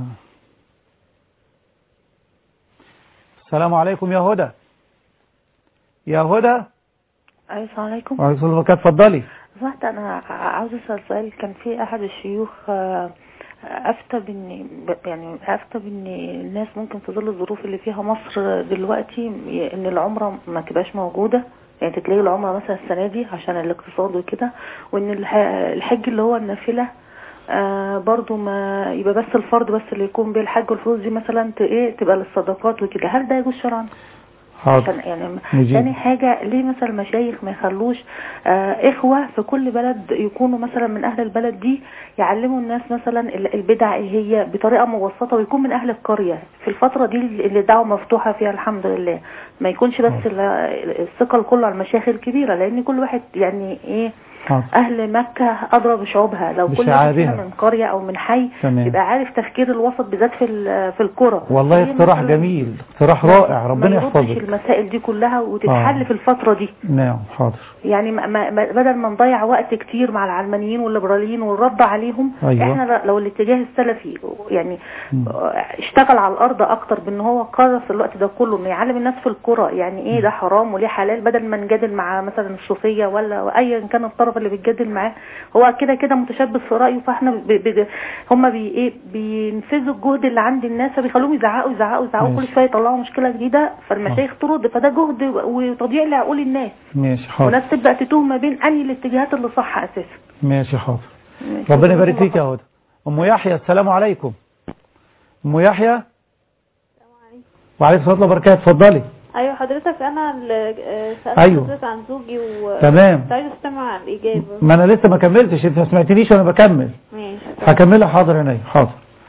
السلام عليكم يا هدى يا هدى أيوة السلام عليكم وعليكم السلام وبركاته اتفضلي سمحت أنا عاوز أسأل سؤال كان في أحد الشيوخ آه، أفتى بإن ب- يعني أفتى بإن الناس ممكن في ظل الظروف اللي فيها مصر دلوقتي إن العمرة ما تبقاش موجودة يعني تتلاقي العمرة مثلا السنة دي عشان الاقتصاد وكده وإن الح- الحج اللي هو النافلة آه برضو ما يبقى بس الفرد بس اللي يكون بيه الحج والفلوس دي مثلا ت- ايه تبقى للصدقات وكده هل ده يجوز شرعا؟ حاضر عشان يعني نجيب. تاني حاجة ليه مثلا المشايخ ما يخلوش آه إخوة في كل بلد يكونوا مثلا من أهل البلد دي يعلموا الناس مثلا ال- البدع إيه هي بطريقة مبسطة ويكون من أهل القرية في الفترة دي اللي الدعوة مفتوحة فيها الحمد لله ما يكونش بس ال- الثقل كله على المشايخ الكبيرة لأن كل واحد يعني إيه حاضر. اهل مكة ادرى بشعوبها لو كل واحد بشعابها. فينا من قرية او من حي تمام. يبقى عارف تفكير الوسط بالذات في ال- في القرى والله زي اقتراح مثلاً جميل اقتراح رائع ربنا ما يردش يحفظك المسائل دي كلها وتتحل آه. في الفترة دي نعم حاضر يعني ما ما ما- بدل ما نضيع وقت كتير مع العلمانيين والليبراليين والرد عليهم أيوة. احنا ل- لو الاتجاه السلفي يعني مم. اشتغل على الارض اكتر بان هو قرر في الوقت ده كله انه يعلم الناس في القرى يعني ايه ده حرام وليه حلال بدل ما نجادل مع مثلا الصوفيه ولا ايا كان الطرف اللي بيتجادل معاه هو كده كده متشبث في رايه فاحنا ب... ب... هم بي ايه بينفذوا الجهد اللي عند الناس فبيخلوهم يزعقوا يزعقوا يزعقوا كل ماشي. شويه يطلعوا مشكله جديده فالمشايخ ترد فده جهد وتضييع لعقول الناس ماشي حاضر وناس تبدا تتوه ما بين انهي الاتجاهات اللي صح اساسا ماشي حاضر ربنا يبارك فيك يا هدى ام يحيى السلام عليكم ام يحيى وعليكم السلام ورحمه الله وبركاته اتفضلي ايوه حضرتك انا اللي آه، سالت أيوة. حضرتك عن زوجي و تمام. كنت عايزه استمع الاجابه ما انا لسه ما كملتش انت ما سمعتنيش وانا بكمل ماشي هكملها حاضر عينيا حاضر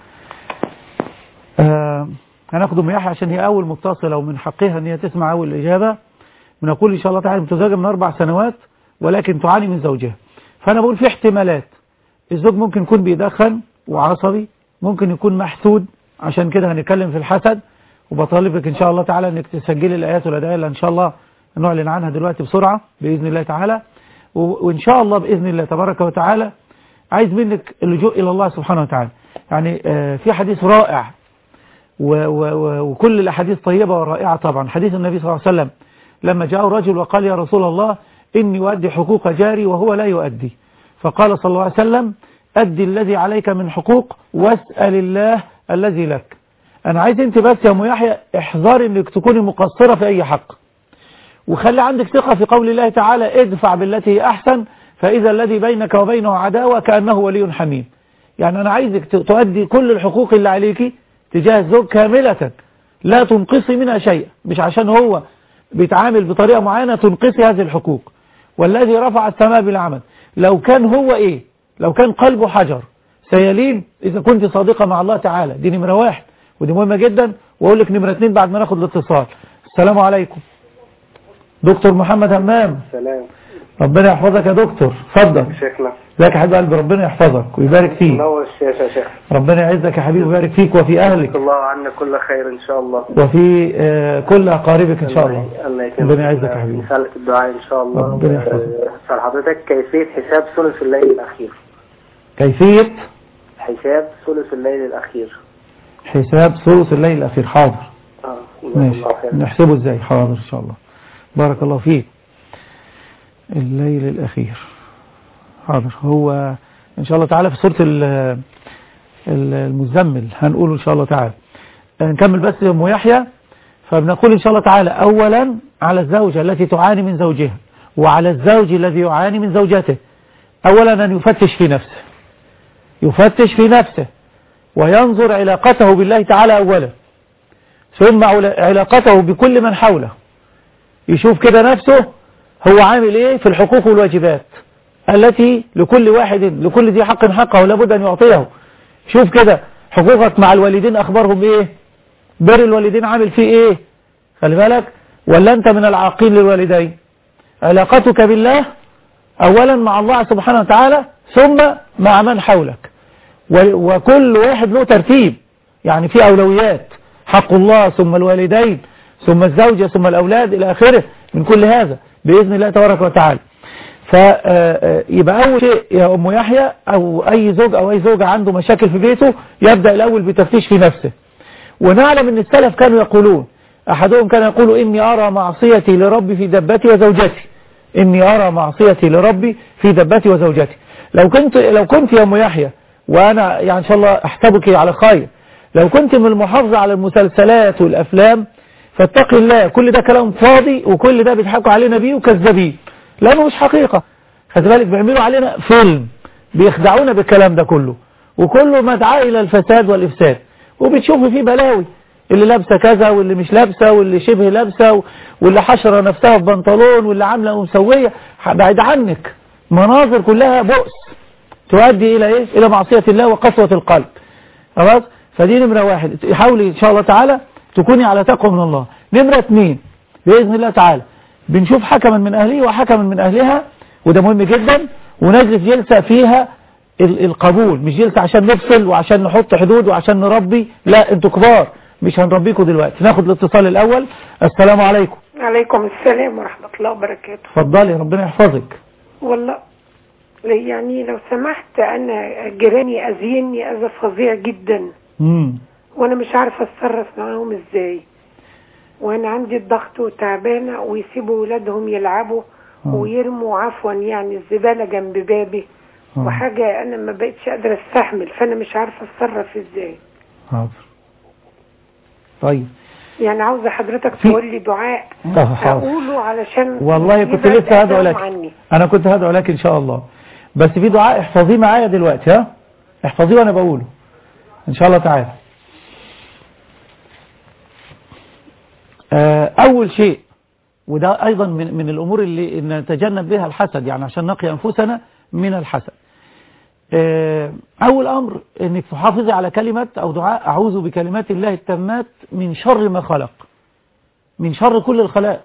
آه هناخد ام يحيى عشان هي اول متصله ومن حقها ان هي تسمع اول الاجابه بنقول ان شاء الله تعالى متزوجه من اربع سنوات ولكن تعاني من زوجها فانا بقول في احتمالات الزوج ممكن يكون بيدخن وعصبي ممكن يكون محسود عشان كده هنتكلم في الحسد وبطالبك ان شاء الله تعالى انك تسجلي الايات والادعيه اللي ان شاء الله نعلن عنها دلوقتي بسرعه باذن الله تعالى و- وان شاء الله باذن الله تبارك وتعالى عايز منك اللجوء الى الله سبحانه وتعالى يعني آه، في حديث رائع و- و- و- وكل الاحاديث طيبه ورائعه طبعا حديث النبي صلى الله عليه وسلم لما جاء رجل وقال يا رسول الله اني اؤدي حقوق جاري وهو لا يؤدي فقال صلى الله عليه وسلم أدي الذي عليك من حقوق واسأل الله الذي لك أنا عايز أنت بس يا أم يحيى احذري أنك تكوني مقصرة في أي حق وخلي عندك ثقة في قول الله تعالى ادفع بالتي هي أحسن فإذا الذي بينك وبينه عداوة كأنه ولي حميم يعني أنا عايزك ت- تؤدي كل الحقوق اللي عليك تجاه الزوج كاملة لا تنقصي منها شيء مش عشان هو بيتعامل بطريقة معينة تنقصي هذه الحقوق والذي رفع السماء بالعمل لو كان هو ايه لو كان قلبه حجر سيلين اذا كنت صادقة مع الله تعالى دي نمرة واحد ودي مهمة جدا واقول لك نمرة اتنين بعد ما ناخد الاتصال السلام عليكم دكتور محمد همام سلام ربنا يحفظك يا دكتور اتفضل شيخنا ازيك يا حبيب قلبي ربنا يحفظك ويبارك فيك نور الشاشة يا شيخ ربنا يعزك يا حبيبي ويبارك فيك وفي اهلك جزاك الله عنا كل خير ان شاء الله وفي آه، كل اقاربك ان شاء الله الله يكرمك ربنا يعزك يا حبيبي نسألك الدعاء ان شاء الله ربنا يحفظك. آه، اسال حضرتك كيفية حساب ثلث الليل الاخير كيفية حساب ثلث الليل الاخير حساب ثلث الليل الاخير حاضر اه جزاك ماشي الله خير نحسبه ازاي حاضر ان شاء الله بارك الله فيك الليل الاخير حاضر هو ان شاء الله تعالى في سورة ال- ال- المزمل هنقوله ان شاء الله تعالى نكمل بس يا ام يحيى فبنقول ان شاء الله تعالى اولا على الزوجة التي تعاني من زوجها وعلى الزوج الذي يعاني من زوجته اولا ان يفتش في نفسه يفتش في نفسه وينظر علاقته بالله تعالى اولا ثم عل- علاقته بكل من حوله يشوف كده نفسه هو عامل ايه في الحقوق والواجبات التي لكل واحد لكل ذي حق حقه لابد ان يعطيه شوف كده حقوقك مع الوالدين اخبارهم ايه بر الوالدين عامل فيه ايه خلي بالك ولا انت من العاقين للوالدين علاقتك بالله اولا مع الله سبحانه وتعالى ثم مع من حولك و- وكل واحد له ترتيب يعني في أولويات حق الله ثم الوالدين ثم الزوجة ثم الأولاد إلى آخره من كل هذا بإذن الله تبارك وتعالى فيبقى أول شيء يا أم يحيى أو أي زوج أو أي زوجة عنده مشاكل في بيته يبدأ الأول بتفتيش في نفسه ونعلم أن السلف كانوا يقولون أحدهم كان يقول إني أرى معصيتي لربي في دبتي وزوجتي إني أرى معصيتي لربي في دبتي وزوجتي لو كنت لو كنت يا أم يحيى وأنا يعني إن شاء الله أحسبك على خير لو كنت من المحافظة على المسلسلات والأفلام فاتقي الله كل ده كلام فاضي وكل ده بيضحكوا علينا بيه وكذابين لأنه مش حقيقة خلي بالك بيعملوا علينا فيلم بيخدعونا بالكلام ده كله وكله مدعاة إلى الفساد والإفساد وبتشوفوا فيه بلاوي اللي لابسة كذا واللي مش لابسة واللي شبه لابسة واللي حشرة نفسها في بنطلون واللي عاملة ومسوية بعد عنك مناظر كلها بؤس تؤدي إلى إيه؟ إلى معصية الله وقسوة القلب خلاص فدي نمرة واحد حاولي إن شاء الله تعالى تكوني على تقوى من الله نمرة اثنين بإذن الله تعالى بنشوف حكما من أهله وحكما من أهلها وده مهم جدا ونجلس جلسة فيها ال- القبول مش جلسة عشان نفصل وعشان نحط حدود وعشان نربي لا انتوا كبار مش هنربيكم دلوقتي ناخد الاتصال الاول السلام عليكم عليكم السلام ورحمة الله وبركاته اتفضلي ربنا يحفظك والله يعني لو سمحت أنا جيراني أذيني أذى فظيع جدا امم وأنا مش عارفة أتصرف معاهم إزاي وأنا عندي الضغط وتعبانة ويسيبوا ولادهم يلعبوا ويرموا عفوا يعني الزبالة جنب بابي وحاجة أنا ما بقتش قادرة أستحمل فأنا مش عارفة أتصرف إزاي حاضر طيب يعني عاوزة حضرتك تقول لي دعاء طب حاضر أقوله علشان والله كنت يبعد لسه هدعو أذاهم لك عني. انا كنت هدعو لك ان شاء الله بس في دعاء احفظيه معايا دلوقتي ها احفظيه وانا بقوله ان شاء الله تعالى آه، اول شيء وده ايضا من, من الامور اللي نتجنب بها الحسد يعني عشان نقي انفسنا من الحسد آه، اول امر انك تحافظي على كلمة او دعاء اعوذ بكلمات الله التامات من شر ما خلق من شر كل الخلائق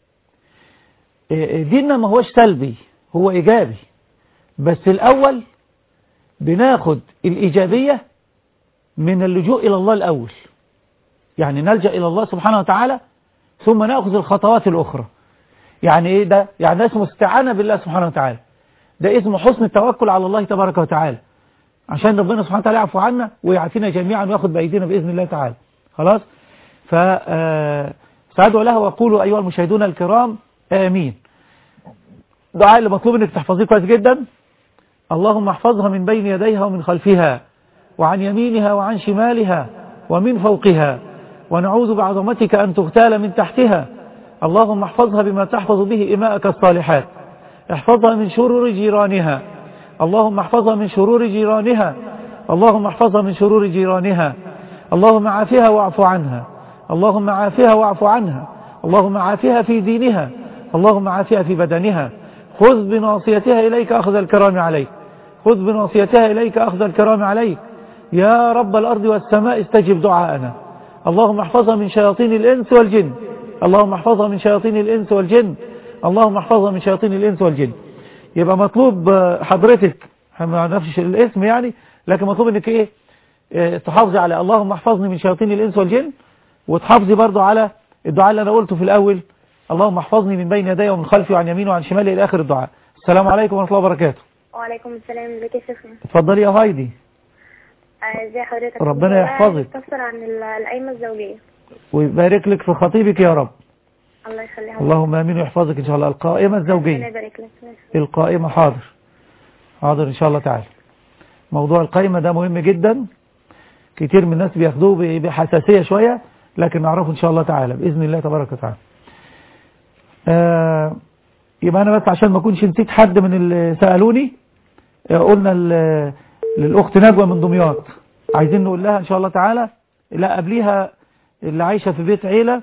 آه، ديننا ما هوش سلبي هو ايجابي بس الاول بناخد الايجابية من اللجوء الى الله الاول يعني نلجأ الى الله سبحانه وتعالى ثم نأخذ الخطوات الأخرى يعني إيه ده؟ يعني ده اسمه استعانة بالله سبحانه وتعالى ده اسمه حسن التوكل على الله تبارك وتعالى عشان ربنا سبحانه وتعالى يعفو عنا ويعافينا جميعا وياخد بأيدينا بإذن الله تعالى خلاص فسعدوا له وقولوا أيها المشاهدون الكرام آمين دعاء اللي مطلوب انك تحفظيه كويس جدا اللهم احفظها من بين يديها ومن خلفها وعن يمينها وعن شمالها ومن فوقها ونعوذ بعظمتك أن تغتال من تحتها اللهم احفظها بما تحفظ به إماءك الصالحات احفظها من شرور جيرانها اللهم احفظها من شرور جيرانها اللهم احفظها من شرور جيرانها اللهم عافها واعف عنها اللهم عافها واعف عنها اللهم عافها في دينها اللهم عافها في بدنها خذ بناصيتها إليك أخذ الكرام عليك خذ بناصيتها إليك أخذ الكرام عليك يا رب الأرض والسماء استجب دعاءنا اللهم احفظها من شياطين الإنس والجن اللهم احفظها من شياطين الإنس والجن اللهم احفظها من شياطين الإنس والجن يبقى مطلوب حضرتك ما نعرفش الاسم يعني لكن مطلوب انك ايه اه تحافظي على اللهم احفظني من شياطين الإنس والجن وتحافظي برضو على الدعاء اللي انا قلته في الأول اللهم احفظني من بين يدي ومن خلفي وعن يميني وعن شمالي إلى آخر الدعاء السلام عليكم ورحمة الله وبركاته وعليكم السلام ازيك يا شيخنا اتفضلي يا هايدي آه، ازي حضرتك ربنا يحفظك. تفسر عن ال- القايمة الزوجية ويبارك لك في خطيبك يا رب الله يخليها اللهم امين ويحفظك ان شاء الله القائمة ربنا الزوجية يبارك لك ماشي. القائمة حاضر حاضر ان شاء الله تعالى موضوع القائمة ده مهم جدا كتير من الناس بياخدوه ب- بحساسية شوية لكن نعرفه ان شاء الله تعالى بإذن الله تبارك وتعالى آه يبقى انا بس عشان ما اكونش نسيت حد من اللي سألوني آه قلنا ل- للأخت نجوى من دمياط عايزين نقول لها ان شاء الله تعالى لا قبليها اللي عايشة في بيت عيلة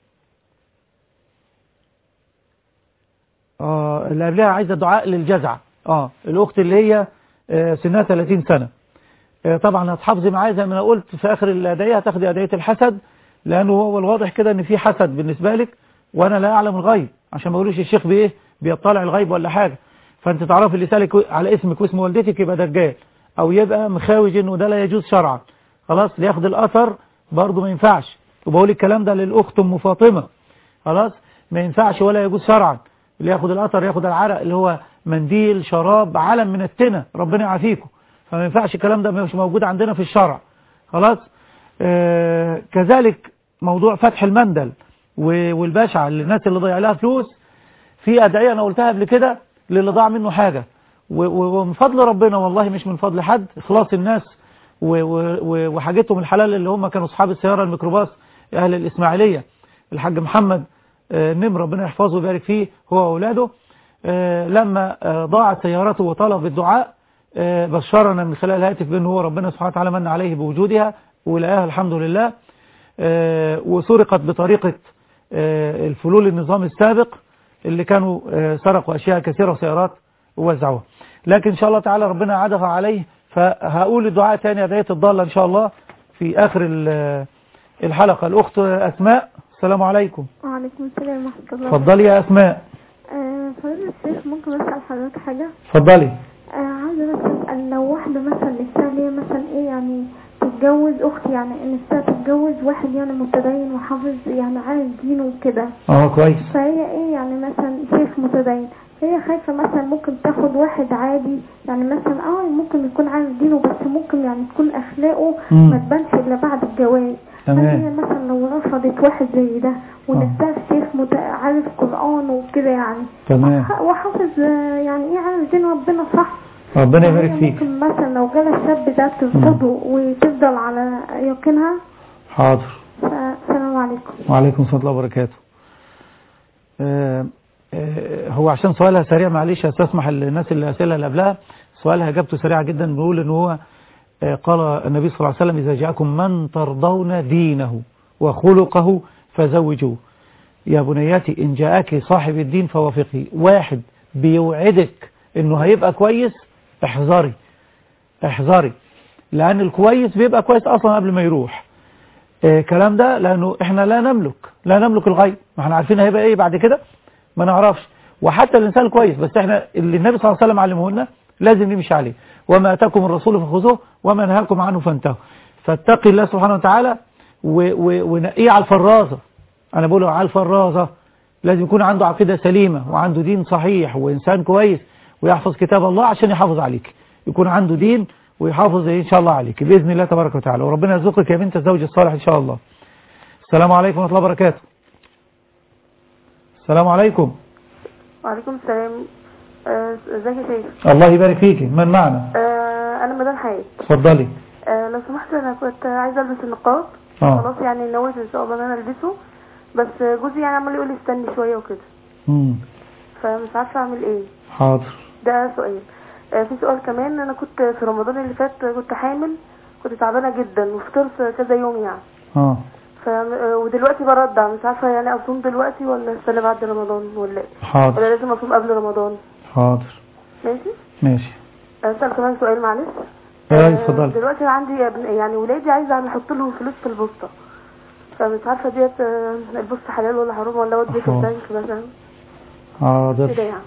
آه اللي قبلها عايزة دعاء للجزع اه الأخت اللي هي آه سنها 30 سنة آه طبعا هتحافظي معايا زي ما انا قلت في آخر الأدعية هتاخدي أدعية الحسد لأنه هو الواضح كده ان في حسد بالنسبة لك وأنا لا أعلم الغيب عشان ما يقولوش الشيخ بإيه بيطلع الغيب ولا حاجة فأنت تعرفي اللي سالك على اسمك واسم والدتك يبقى دجال أو يبقى مخاوج إنه ده لا يجوز شرعا خلاص اللي ياخد الأثر برضه ما ينفعش وبقول الكلام ده للأخت أم فاطمة خلاص ما ينفعش ولا يجوز شرعا اللي ياخد الأثر ياخد العرق اللي هو منديل شراب علم من التنة ربنا يعافيكم فما ينفعش الكلام ده مش موجود عندنا في الشرع خلاص آه كذلك موضوع فتح المندل و- والبشعة للناس اللي ضيع لها فلوس في أدعية أنا قلتها قبل كده للي ضاع منه حاجة و- و- ومن فضل ربنا والله مش من فضل حد إخلاص الناس و- و- و- وحاجتهم الحلال اللي هم كانوا أصحاب السيارة الميكروباص أهل الإسماعيلية الحاج محمد آه، نمر ربنا يحفظه ويبارك فيه هو وأولاده آه، لما آه، ضاعت سيارته وطلب الدعاء آه، بشرنا من خلال الهاتف بأنه هو ربنا سبحانه وتعالى من عليه بوجودها ولقاها الحمد لله آه، وسرقت بطريقة آه، الفلول النظام السابق اللي كانوا آه، سرقوا أشياء كثيرة وسيارات ووزعوها لكن إن شاء الله تعالى ربنا عادها عليه فهقول الدعاء تاني أدعية الضالة إن شاء الله في آخر ال- الحلقة الأخت أسماء السلام عليكم وعليكم السلام ورحمة الله اتفضلي يا أسماء آه، فضيلة الشيخ ممكن أسأل حضرتك حاجة اتفضلي واحدة مثلا نفسها اللي هي مثلا ايه يعني تتجوز اختي يعني نفسها تتجوز واحد يعني متدين وحافظ يعني عارف دينه وكده اه كويس فهي ايه يعني مثلا شيخ متدين فهي خايفة مثلا ممكن تاخد واحد عادي يعني مثلا اه ممكن يكون عارف دينه بس ممكن يعني تكون اخلاقه مم. ما تبانش الا بعد الجواز تمام. هل هي مثلا لو رفضت واحد زي ده ونفسها في شيخ مت- عارف قرآن وكده يعني تمام وح- وحافظ آه، يعني ايه عارف دين ربنا صح ربنا يبارك فهي فيك ممكن مثلا لو جالها الشاب ده ترفضه وتفضل على يقينها حاضر فالسلام عليكم وعليكم السلام ورحمة الله وبركاته آه، آه، هو عشان سؤالها سريع معلش استسمح للناس اللي أسئلة اللي قبلها سؤالها إجابته سريعة جدا بيقول إن هو آه، قال النبي صلى الله عليه وسلم إذا جاءكم من ترضون دينه وخلقه فزوجوه يا بنياتي إن جاءك صاحب الدين فوافقي واحد بيوعدك إنه هيبقى كويس احذري احذري لأن الكويس بيبقى كويس أصلا قبل ما يروح آه، كلام ده لأنه إحنا لا نملك لا نملك الغيب ما احنا عارفين هيبقى إيه بعد كده ما نعرفش وحتى الإنسان كويس بس إحنا اللي النبي صلى الله عليه وسلم علمه لنا لازم نمشي عليه وما أتاكم الرسول فخذوه وما نهاكم عنه فانتهوا فاتقي الله سبحانه وتعالى و- و- ونقيه على الفرازة أنا بقوله على الفرازة لازم يكون عنده عقيدة سليمة وعنده دين صحيح وإنسان كويس ويحفظ كتاب الله عشان يحافظ عليك يكون عنده دين ويحافظ إن شاء الله عليك بإذن الله تبارك وتعالى وربنا يرزقك يا بنت الزوج الصالح إن شاء الله السلام عليكم ورحمة الله وبركاته السلام عليكم وعليكم السلام آه، ازيك يا شيخ الله يبارك فيك من معنا آه، انا مدام حياة اتفضلي آه، لو سمحت انا كنت عايزه البس النقاب اه خلاص يعني نويت ان شاء الله ان انا البسه بس جوزي يعني عمال يقول لي استني شويه وكده مم. فمش عارفه اعمل ايه حاضر ده سؤال آه، في سؤال كمان انا كنت في رمضان اللي فات كنت حامل كنت تعبانه جدا وفطرت كذا يوم يعني اه ف آه، ودلوقتي برضع مش عارفه يعني اصوم دلوقتي ولا استنى بعد رمضان ولا ايه حاضر. ولا لازم اصوم قبل رمضان حاضر ماشي ماشي اسال كمان سؤال معلش ايه آه، اتفضلي دلوقتي عندي ابن يعني ولادي عايزه احط لهم فلوس في البوسطه فمش عارفه ديت آه، البوسطه حلال ولا حرام ولا اودي في حرام. البنك مثلا كده حاضر يعني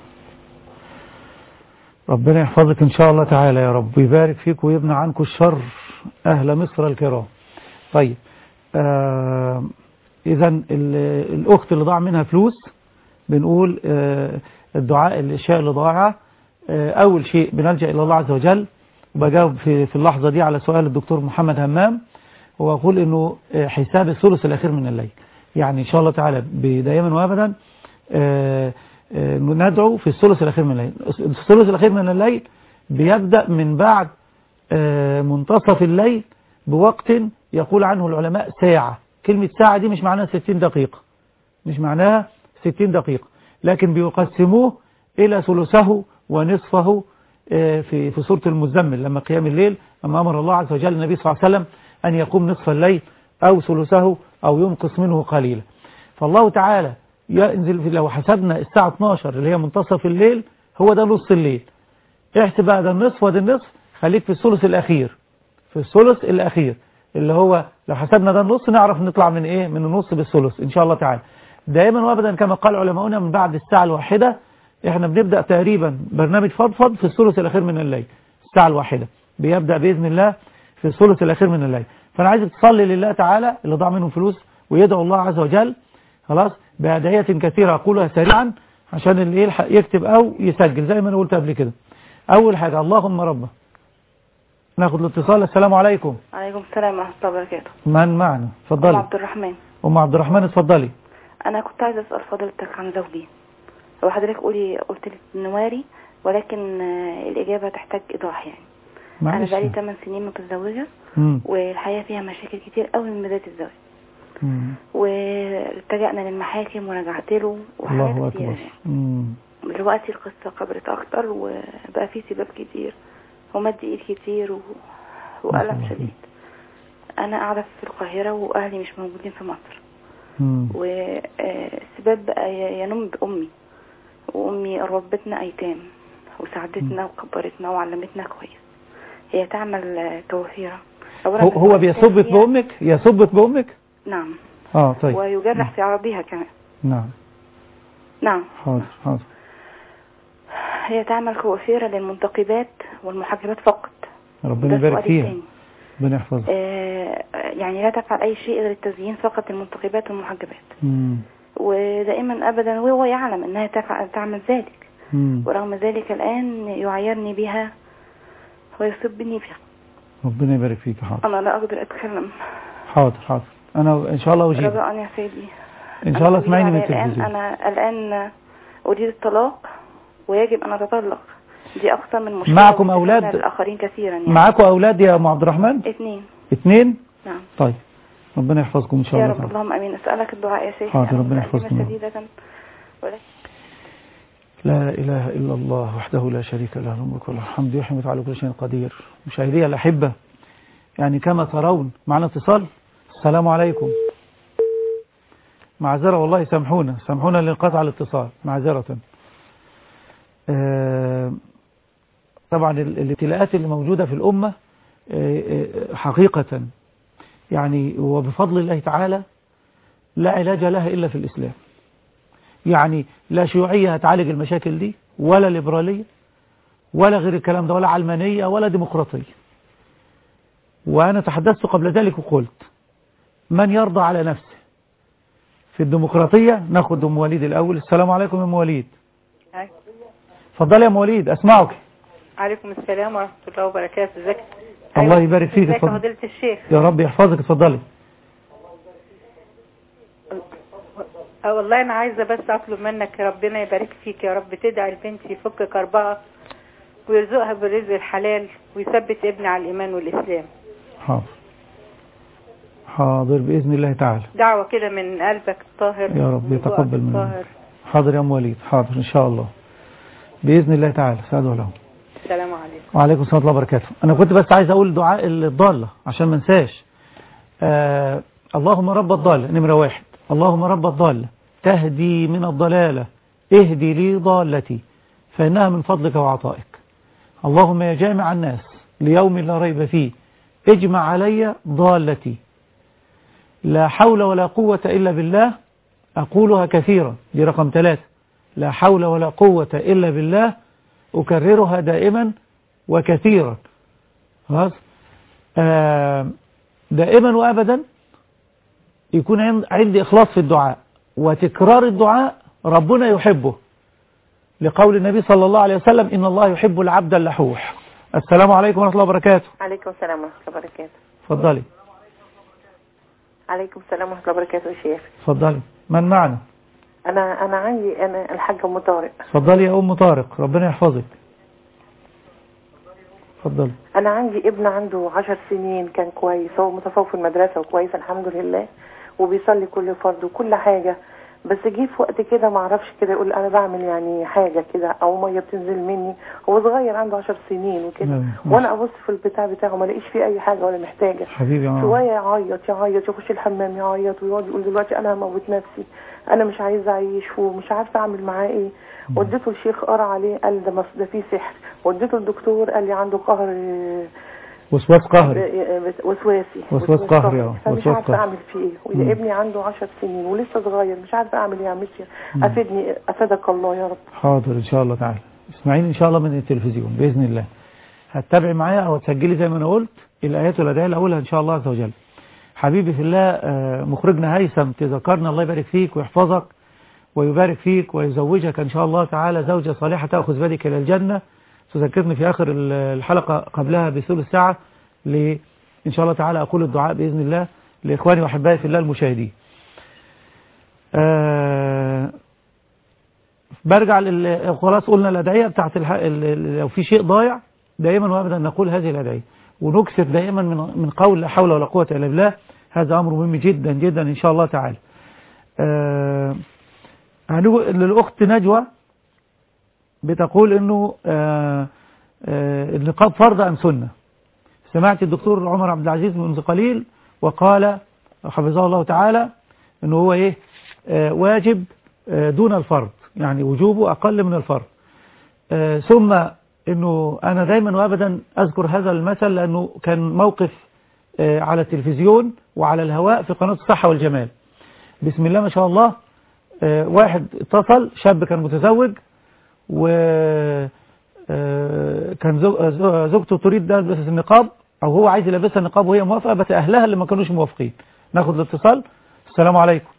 ربنا يحفظك إن شاء الله تعالى يا رب ويبارك فيك ويبنى عنكم الشر أهل مصر الكرام طيب آه إذا الأخت اللي ضاع منها فلوس بنقول آه الدعاء الأشياء اللي ضاعها آه أول شيء بنلجأ إلى الله عز وجل وبجاوب في, في اللحظة دي على سؤال الدكتور محمد همام وأقول إنه آه، حساب الثلث الأخير من الليل يعني إن شاء الله تعالى دائما وأبدا آه، آه، ندعو في الثلث الأخير من الليل الثلث الأخير من الليل بيبدأ من بعد آه، منتصف الليل بوقت يقول عنه العلماء ساعة كلمة ساعة دي مش معناها 60 دقيقة مش معناها 60 دقيقة لكن بيقسموه إلى ثلثه ونصفه آه، في في سورة المزمل لما قيام الليل أما أمر الله عز وجل النبي صلى الله عليه وسلم أن يقوم نصف الليل أو ثلثه أو ينقص منه قليلا فالله تعالى ينزل في لو حسبنا الساعة 12 اللي هي منتصف الليل هو ده نص الليل احسب بقى ده النصف وده النصف خليك في الثلث الأخير في الثلث الأخير اللي هو لو حسبنا ده النص نعرف نطلع من إيه من النص بالثلث إن شاء الله تعالى دائما وابدا كما قال علماؤنا من بعد الساعة الواحدة احنا بنبدأ تقريبا برنامج فضفض في الثلث الأخير من الليل الساعة الواحدة بيبدأ بإذن الله في الثلث الأخير من الليل فأنا عايزك تصلي لله تعالى اللي ضاع منه فلوس ويدعو الله عز وجل خلاص بأدعية كثيرة أقولها سريعا عشان اللي يلحق يكتب أو يسجل زي ما أنا قلت قبل كده أول حاجة اللهم ربه ناخد الاتصال السلام عليكم عليكم السلام ورحمة الله وبركاته من معنا أم اتفضلي عبد الرحمن أم عبد الرحمن اتفضلي أنا كنت عايزة أسأل فضيلتك عن زوجي هو حضرتك قولي قلت لي نواري ولكن آه، الإجابة تحتاج إيضاح يعني أنا معلش بقالي 8 سنين متزوجة مم. والحياة فيها مشاكل كتير قوي من بداية الزواج مم. والتجأنا للمحاكم ورجعت له الله وحاجات كتير أكبر مم. دلوقتي القصة كبرت أكتر وبقى في سباب كتير ومد إيد كتير و... وألم شديد أنا قاعدة في القاهرة وأهلي مش موجودين في مصر مم. والسباب بقى ي- ينم بأمي وأمي ربتنا أيتام وساعدتنا وكبرتنا وعلمتنا كويس هي تعمل آه، كوافيرة أولاً هو, هو بتمثل بيصبك فيها- بأمك يصبك بأمك نعم اه طيب ويجرح في عرضها كمان نعم نعم حاضر حاضر هي تعمل كوافيرة للمنتقبات والمحجبات فقط ربنا ده يبارك سؤالي فيها التاني. ربنا يحفظها آه، يعني لا تفعل أي شيء غير التزيين فقط المنتقبات والمحجبات مم. ودائما أبدا وهو يعلم أنها تفعل تعمل ذلك مم. ورغم ذلك الآن يعيرني بها ويسبني بها ربنا يبارك فيك حاضر أنا لا أقدر أتكلم حاضر حاطر انا ان شاء الله اجيب رجاء يا سيدي ان شاء الله أنا اسمعيني من أريد الآن التلفزيون أنا الآن أريد الطلاق ويجب أن أتطلق دي أكثر من مشكلة معكم وبتسمع أولاد؟ الآخرين كثيرا يعني معاكم اولاد يا ام عبد الرحمن اثنين اثنين نعم طيب ربنا يحفظكم ان شاء يا الله رب تعالى اللهم امين اسالك الدعاء يا شيخ حاضر، أنا ربنا متألمة يحفظكم. شديدة ولكن لا إله إلا الله وحده لا شريك له له الملك وله الحمد يحمد على كل شيء قدير مشاهدي الأحبة يعني كما ترون معنا اتصال السلام عليكم معذرة والله سامحونا سامحونا لانقطع الاتصال معذرة آه، طبعا ال- الابتلاءات اللي موجودة في الأمة آه، آه، حقيقة يعني وبفضل الله تعالى لا علاج لها إلا في الإسلام يعني لا شيوعية هتعالج المشاكل دي ولا ليبرالية ولا غير الكلام ده ولا علمانية ولا ديمقراطية وأنا تحدثت قبل ذلك وقلت من يرضى على نفسه في الديمقراطية ناخد أم وليد الأول السلام عليكم يا أم وليد اتفضلي يا أم وليد أسمعك عليكم السلام ورحمة الله وبركاته ازيك الله يبارك فيك ازيك يا اتفضل فضيلة الشيخ يا رب يحفظك اتفضلي اه والله انا عايزة بس اطلب منك ربنا يبارك فيك يا رب تدعي لبنتي يفك كربها ويرزقها بالرزق الحلال ويثبت ابني على الايمان والاسلام حاضر حاضر بإذن الله تعالى دعوة كده من قلبك الطاهر يا رب وذوقك يتقبل منك الطاهر حاضر يا أم وليد حاضر إن شاء الله بإذن الله تعالى سعدوا لهم السلام عليكم وعليكم السلام ورحمة الله وبركاته أنا كنت بس عايز أقول دعاء الضالة عشان ما انساش آه اللهم رب الضالة نمرة واحد اللهم رب الضالة تهدي من الضلالة اهدي لي ضالتي فإنها من فضلك وعطائك اللهم يا جامع الناس ليوم لا ريب فيه اجمع علي ضالتي لا حول ولا قوة إلا بالله أقولها كثيرا دي رقم ثلاثة لا حول ولا قوة إلا بالله أكررها دائما وكثيرا خلاص آه دائما وأبدا يكون عند- عندي إخلاص في الدعاء وتكرار الدعاء ربنا يحبه لقول النبي صلى الله عليه وسلم إن الله يحب العبد اللحوح السلام عليكم ورحمة الله وبركاته عليكم السلام ورحمة الله وبركاته اتفضلي عليكم السلام ورحمة الله وبركاته يا شيخ اتفضلي من معنا أنا أنا عندي أنا الحاجة أم طارق اتفضلي يا أم طارق ربنا يحفظك اتفضلي أنا عندي ابن عنده عشر سنين كان كويس هو متفوق في المدرسة وكويس الحمد لله وبيصلي كل فرض وكل حاجة بس جه في وقت كده ما اعرفش كده يقول انا بعمل يعني حاجه كده او ميه بتنزل مني هو صغير عنده عشر سنين وكده نعم. وانا ابص في البتاع بتاعه ما الاقيش فيه اي حاجه ولا محتاجه حبيبي آه. شويه يعيط يعيط يخش الحمام يعيط ويقعد يقول دلوقتي انا هموت نفسي انا مش عايزه اعيش ومش عارفه اعمل معاه ايه وديته الشيخ قرا عليه قال ده مص- ده فيه سحر وديته الدكتور قال لي عنده قهر آه، وسواس قهري آه، وسواسي وسواس قهري اه فمش وسواس عارفه قهري اعمل فيه ايه مم. وده ابني عنده 10 سنين ولسه صغير مش عارفه اعمل ايه يا عمتي مم. افيدني افادك الله يا رب حاضر ان شاء الله تعالى اسمعيني ان شاء الله من التلفزيون باذن الله هتتابعي معايا او هتسجلي زي ما انا قلت الايات والادعيه اللي اقولها ان شاء الله عز وجل حبيبي في الله آه، مخرجنا هيثم تذكرنا الله يبارك فيك ويحفظك ويبارك فيك ويزوجك ان شاء الله تعالى زوجة صالحة تأخذ بيدك الى الجنة تذكرني في اخر ال- الحلقة قبلها بثلث ساعة ل ان شاء الله تعالى اقول الدعاء باذن الله لاخواني واحبائي في الله المشاهدين آه برجع لل... خلاص قلنا الأدعية بتاعت الح... ال- ال- لو في شيء ضايع دائما وابدا نقول هذه الأدعية ونكثر دائما من من قول لا حول ولا قوة إلا بالله هذا أمر مهم جدا جدا إن شاء الله تعالى آه... هنقول للأخت نجوى بتقول إنه آه... آه... النقاب فرض أم سنة سمعت الدكتور عمر عبد العزيز منذ قليل وقال حفظه الله تعالى إنه هو إيه آه... واجب آه، دون الفرض يعني وجوبه أقل من الفرض آه، ثم أنه أنا دايما وأبدا أذكر هذا المثل لأنه كان موقف آه، على التلفزيون وعلى الهواء في قناة الصحة والجمال بسم الله ما شاء الله آه، واحد اتصل شاب كان متزوج و آه، كان زو- آه، زو- زوجته تريد تلبس النقاب او هو عايز يلبسها النقاب وهي موافقة بس اهلها اللي ما كانوش موافقين ناخد الاتصال السلام عليكم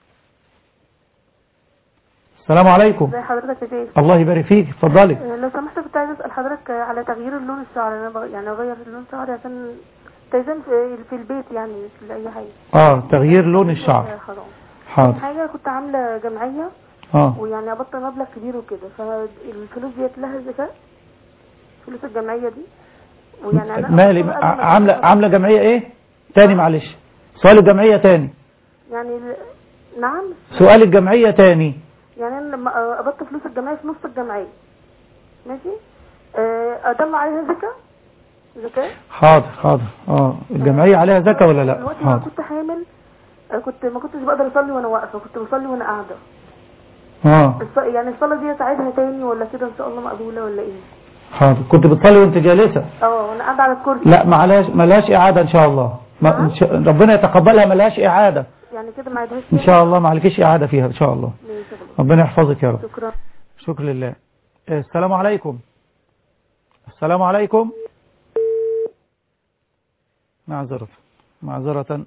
السلام عليكم ازي حضرتك يا شيخ الله يبارك فيك اتفضلي آه، لو سمحت كنت عايز اسال حضرتك آه، على تغيير اللون الشعر انا بغ... يعني اغير لون شعري عشان تيزن في, في البيت يعني مش لاي حاجه اه تغيير لون الشعر آه، حرام حاضر حاجه كنت عامله جمعيه اه ويعني قبضت مبلغ كبير وكده فالفلوس ديت لها زكاه فلوس الجمعيه دي ويعني انا مالي أصلاً ع- قبل ما- عاملة عاملة جمعية ايه تاني معلش سؤال الجمعية تاني يعني ال- نعم سؤال الجمعية تاني يعني انا لما آه، قبضت فلوس الجمعيه في نص الجمعيه ماشي آه، اطلع عليها زكاه زكاه حاضر حاضر اه الجمعية عليها زكاة ولا لا دلوقتي لما حاضر كنت حامل آه، كنت ما كنتش بقدر اصلي وانا واقفه كنت بصلي وانا قاعده اه الص- يعني الصلاه دي اساعدها تاني ولا كده ان شاء الله مقبوله ولا ايه حاضر كنت بتصلي وانت جالسة اه وانا قاعده على الكرسي لا معلش ملهاش إعادة إن شاء الله ما إن شاء ربنا يتقبلها ملهاش إعادة يعني كده ما عيدهاش إن شاء الله ما عليكيش إعادة فيها إن شاء الله ربنا يحفظك يا رب شكرا شكر لله آه، السلام عليكم السلام عليكم معذرة معذرة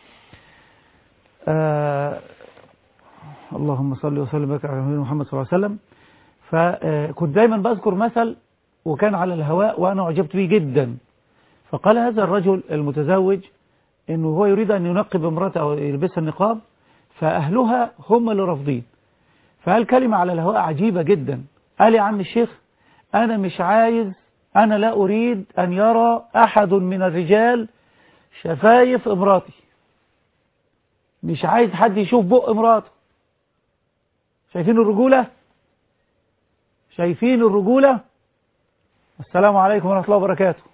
آه اللهم صل وسلم وبارك على نبينا محمد صلى الله عليه وسلم فكنت دايما بذكر مثل وكان على الهواء وأنا أعجبت به جدا فقال هذا الرجل المتزوج انه هو يريد ان ينقب امراته او يلبسها النقاب فاهلها هم اللي رافضين فقال كلمة على الهواء عجيبة جدا قال يا عم الشيخ انا مش عايز انا لا اريد ان يرى احد من الرجال شفايف امراتي مش عايز حد يشوف بق امراته شايفين الرجولة شايفين الرجولة السلام عليكم ورحمة الله وبركاته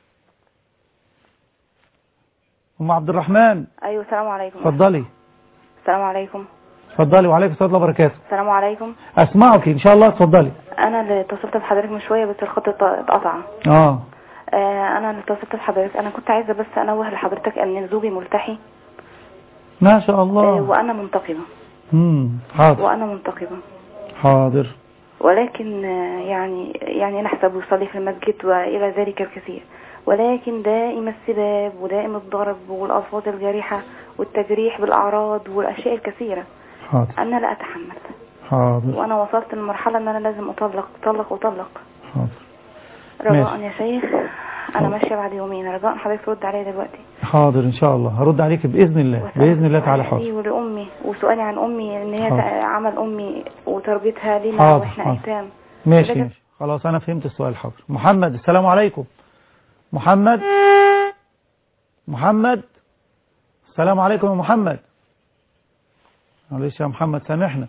ام عبد الرحمن ايوه السلام عليكم اتفضلي السلام عليكم اتفضلي وعليكم السلام ورحمة الله وبركاته السلام عليكم اسمعك ان شاء الله اتفضلي انا اللي اتصلت بحضرتك من شويه بس الخط ات- اتقطع اه آه انا اللي اتصلت بحضرتك انا كنت عايزه بس انوه لحضرتك ان زوجي ملتحي ما شاء آه الله وانا منتقبه امم حاضر وانا منتقبه حاضر ولكن آه، يعني يعني نحسب يصلي في المسجد والى ذلك الكثير ولكن دائم السباب ودائم الضرب والالفاظ الجارحه والتجريح بالاعراض والاشياء الكثيره حاضر انا لا اتحمل حاضر وانا وصلت لمرحله ان انا لازم اطلق اطلق اطلق حاضر رجاء ماشي. يا شيخ انا ماشيه بعد يومين رجاء حضرتك ترد عليا دلوقتي حاضر ان شاء الله هرد عليك باذن الله باذن الله تعالى لي حاضر ولامي وسؤالي عن امي ان هي حاضر. تع- عمل امي وتربيتها لنا حاضر، واحنا حاضر. ايتام ماشي لازم- ماشي خلاص انا فهمت السؤال حاضر محمد السلام عليكم محمد محمد السلام عليكم يا محمد معلش يا محمد سامحنا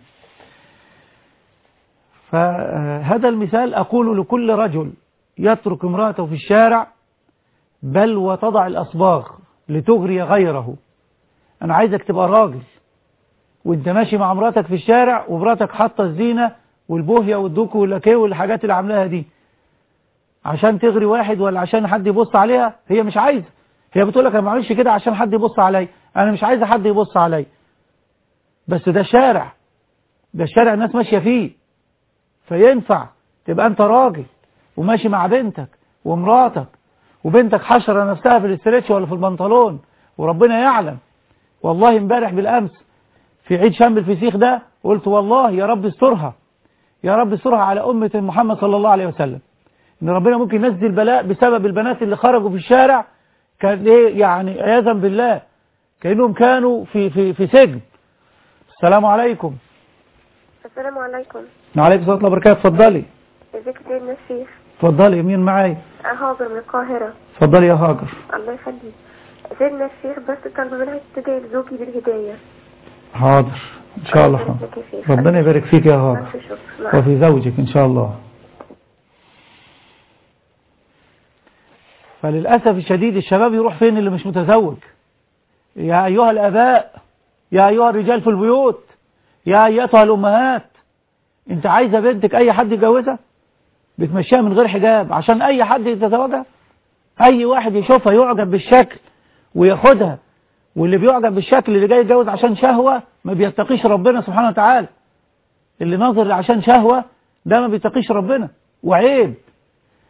فهذا المثال أقول لكل رجل يترك امرأته في الشارع بل وتضع الأصباغ لتغري غيره أنا عايزك تبقى راجل وانت ماشي مع مراتك في الشارع ومراتك حاطة الزينة والبوهية والدوكو واللاكيه والحاجات اللي عاملاها دي عشان تغري واحد ولا عشان حد يبص عليها هي مش عايزة هي بتقول لك انا ما بعملش كده عشان حد يبص عليا انا مش عايزة حد يبص عليا بس ده شارع ده الشارع الناس ماشية فيه فينفع تبقى انت راجل وماشي مع بنتك ومراتك وبنتك حشرة نفسها في الاسترتش ولا في البنطلون وربنا يعلم والله امبارح بالامس في عيد شم الفسيخ ده قلت والله يا رب استرها يا رب استرها على أمة محمد صلى الله عليه وسلم ان ربنا ممكن ينزل بلاء بسبب البنات اللي خرجوا في الشارع كان ايه يعني عياذا بالله كأنهم كانوا في في في سجن السلام عليكم السلام عليكم وعليكم السلام ورحمة الله وبركاته اتفضلي ازيك يا سيدنا الشيخ اتفضلي مين معايا هاجر من القاهرة اتفضلي يا هاجر الله يخليك سيدنا الشيخ بس كان منها تدعي لزوجي بالهداية حاضر ان شاء الله حاضر يبارك يا شيخ. ربنا يبارك فيك يا هاجر ألف شكر. وفي زوجك ان شاء الله فللأسف الشديد الشباب يروح فين اللي مش متزوج يا أيها الآباء يا أيها الرجال في البيوت يا أيتها الأمهات أنت عايزة بنتك أي حد يتجوزها بتمشيها من غير حجاب عشان أي حد يتزوجها أي واحد يشوفها يعجب بالشكل وياخدها واللي بيعجب بالشكل اللي جاي يتجوز عشان شهوة ما بيتقيش ربنا سبحانه وتعالى اللي ناظر عشان شهوة ده ما بيتقيش ربنا وعيب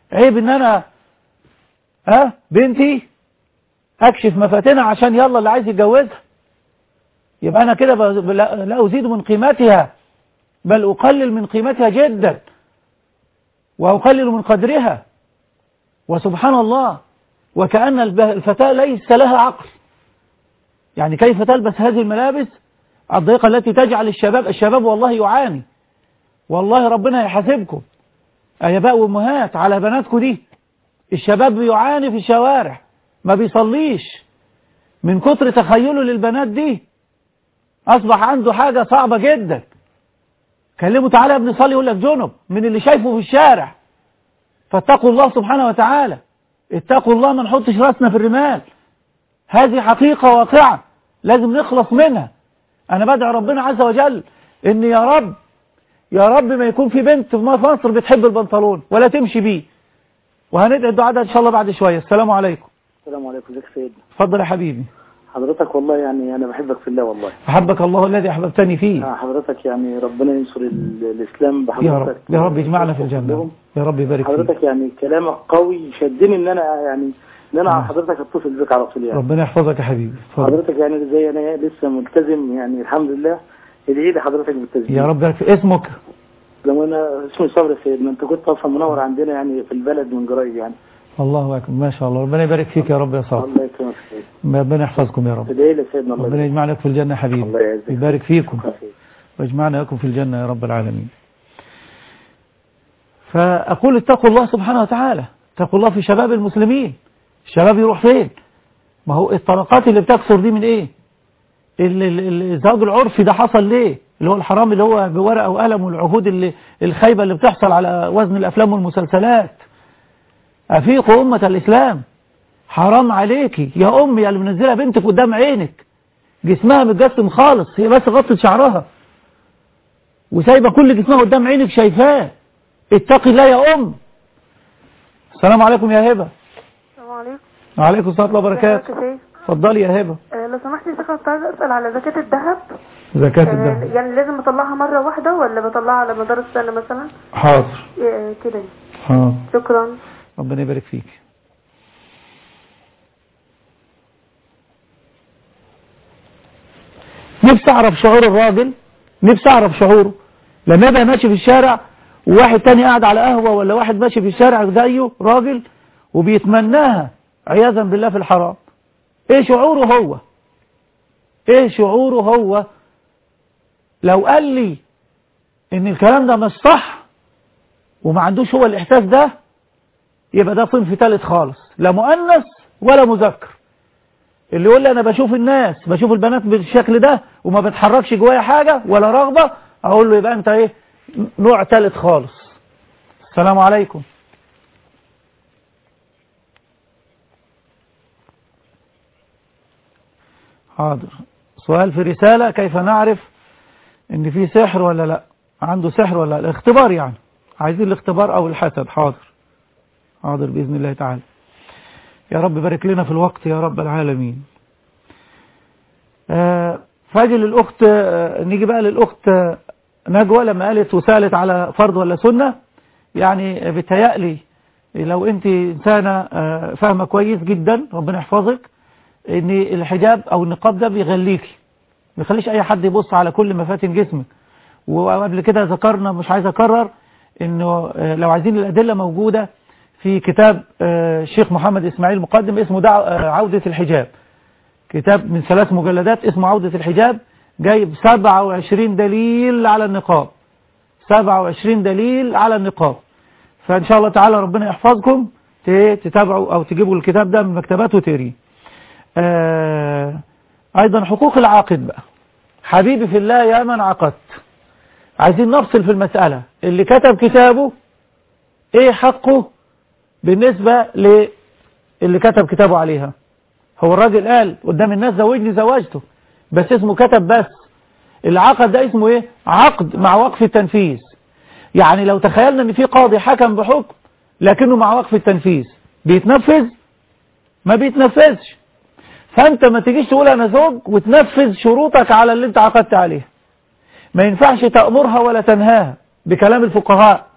عيب ان انا ها بنتي اكشف مفاتنها عشان يلا اللي عايز يتجوزها يبقى انا كده ب- لا لا ازيد من قيمتها بل اقلل من قيمتها جدا واقلل من قدرها وسبحان الله وكأن الب- الفتاة ليس لها عقل يعني كيف تلبس هذه الملابس الضيقة التي تجعل الشباب الشباب والله يعاني والله ربنا يحاسبكم أيباء وأمهات على بناتكم دي الشباب بيعاني في الشوارع ما بيصليش من كتر تخيله للبنات دي أصبح عنده حاجة صعبة جدا كلمه تعالى يا ابن صلي يقول لك جنب من اللي شايفه في الشارع فاتقوا الله سبحانه وتعالى اتقوا الله ما نحطش راسنا في الرمال هذه حقيقة واقعة لازم نخلص منها أنا بدعي ربنا عز وجل إن يا رب يا رب ما يكون في بنت في مصر بتحب البنطلون ولا تمشي بيه وهندعي الدعاء ده إن شاء الله بعد شوية السلام عليكم السلام عليكم ازيك يا سيدنا اتفضل يا حبيبي حضرتك والله يعني انا بحبك في الله والله أحبك الله الذي أحببتني فيه آه، حضرتك يعني ربنا ينصر ال- الاسلام بحضرتك يا رب يا رب يجمعنا في الجنة يا رب يبارك فيك حضرتك يعني كلامك قوي شدني ان انا يعني ان انا على حضرتك اتصل بك على طول يعني ربنا يحفظك يا حبيبي اتفضل حضرتك يعني زي انا لسه ملتزم يعني الحمد لله ادعي لي حضرتك بالتسجيل يا رب يبارك فيك اسمك لما انا اسمي صبري سيدنا انت كنت اصلا منور عندنا يعني في البلد من قريب يعني الله أكبر ما شاء الله ربنا يبارك فيك يا رب يا صاحبي الله يكرمك يا سيدنا ربنا يحفظكم يا رب ادعي لي يا سيدنا الله ربنا يجمعنا في الجنة يا حبيبي الله يعزك. يبارك فيكم واجمعنا لكم في الجنة يا رب العالمين فأقول اتقوا الله سبحانه وتعالى اتقوا الله في شباب المسلمين الشباب يروح فين ما هو الطلقات اللي بتكثر دي من ايه ال- ال- ال- الزواج العرفي ده حصل ليه اللي هو الحرام اللي هو بورقة وقلم والعهود اللي الخيبة اللي بتحصل على وزن الأفلام والمسلسلات أفيقوا أمة الإسلام حرام عليكي يا أمي اللي منزلة بنتك قدام عينك جسمها متجسم خالص هي بس غطت شعرها وسايبة كل جسمها قدام عينك شايفاه اتقي الله يا أم السلام عليكم يا هبة السلام عليكم وعليكم السلام ورحمة الله وبركاته ازيك يا شيخ؟ اتفضلي يا هبة آه، لو سمحت يا شيخ أنا كنت عايزة اسال على زكاة الذهب زكاة آه، الدم يعني لازم اطلعها مرة واحدة ولا بطلعها على مدار السنة مثلا حاضر آه، كده يعني. حاضر شكرا ربنا يبارك فيك نفسي اعرف شعور الراجل نفسي اعرف شعوره لما يبقى ماشي في الشارع وواحد تاني قاعد على قهوة ولا واحد ماشي في الشارع زيه راجل وبيتمناها عياذا بالله في الحرام ايه شعوره هو ايه شعوره هو لو قال لي ان الكلام ده مش صح وما عندوش هو الاحساس ده يبقى ده صنف ثالث خالص لا مؤنث ولا مذكر اللي يقول لي انا بشوف الناس بشوف البنات بالشكل ده وما بتحركش جوايا حاجة ولا رغبة اقول له يبقى انت ايه نوع ثالث خالص السلام عليكم حاضر سؤال في رسالة كيف نعرف ان في سحر ولا لا عنده سحر ولا لا الاختبار يعني عايزين الاختبار او الحسد حاضر حاضر بإذن الله تعالى يا رب بارك لنا في الوقت يا رب العالمين آه، فاجي للأخت آه، نيجي بقى للأخت آه، نجوى لما قالت وسألت على فرض ولا سنة يعني بتهيألي لو انت إنسانة آه، فاهمة كويس جدا ربنا يحفظك ان الحجاب او النقاب ده بيغليكي ما يخليش اي حد يبص على كل مفاتن جسمك وقبل كده ذكرنا مش عايز اكرر انه آه، لو عايزين الادله موجوده في كتاب آه، الشيخ محمد اسماعيل مقدم اسمه دع... آه، عودة الحجاب كتاب من ثلاث مجلدات اسمه عودة الحجاب جايب 27 دليل على النقاب 27 دليل على النقاب فإن شاء الله تعالى ربنا يحفظكم ت- تتابعوا أو تجيبوا الكتاب ده من مكتبات وتقريه آه أيضا حقوق العاقد بقى حبيبي في الله يا من عقدت عايزين نفصل في المسألة اللي كتب كتابه ايه حقه بالنسبة للي كتب كتابه عليها هو الراجل قال قدام الناس زوجني زواجته بس اسمه كتب بس العقد ده اسمه ايه عقد مع وقف التنفيذ يعني لو تخيلنا ان في قاضي حكم بحكم لكنه مع وقف التنفيذ بيتنفذ ما بيتنفذش فانت ما تجيش تقول انا زوج وتنفذ شروطك على اللي انت عقدت عليه ما ينفعش تأمرها ولا تنهاها بكلام الفقهاء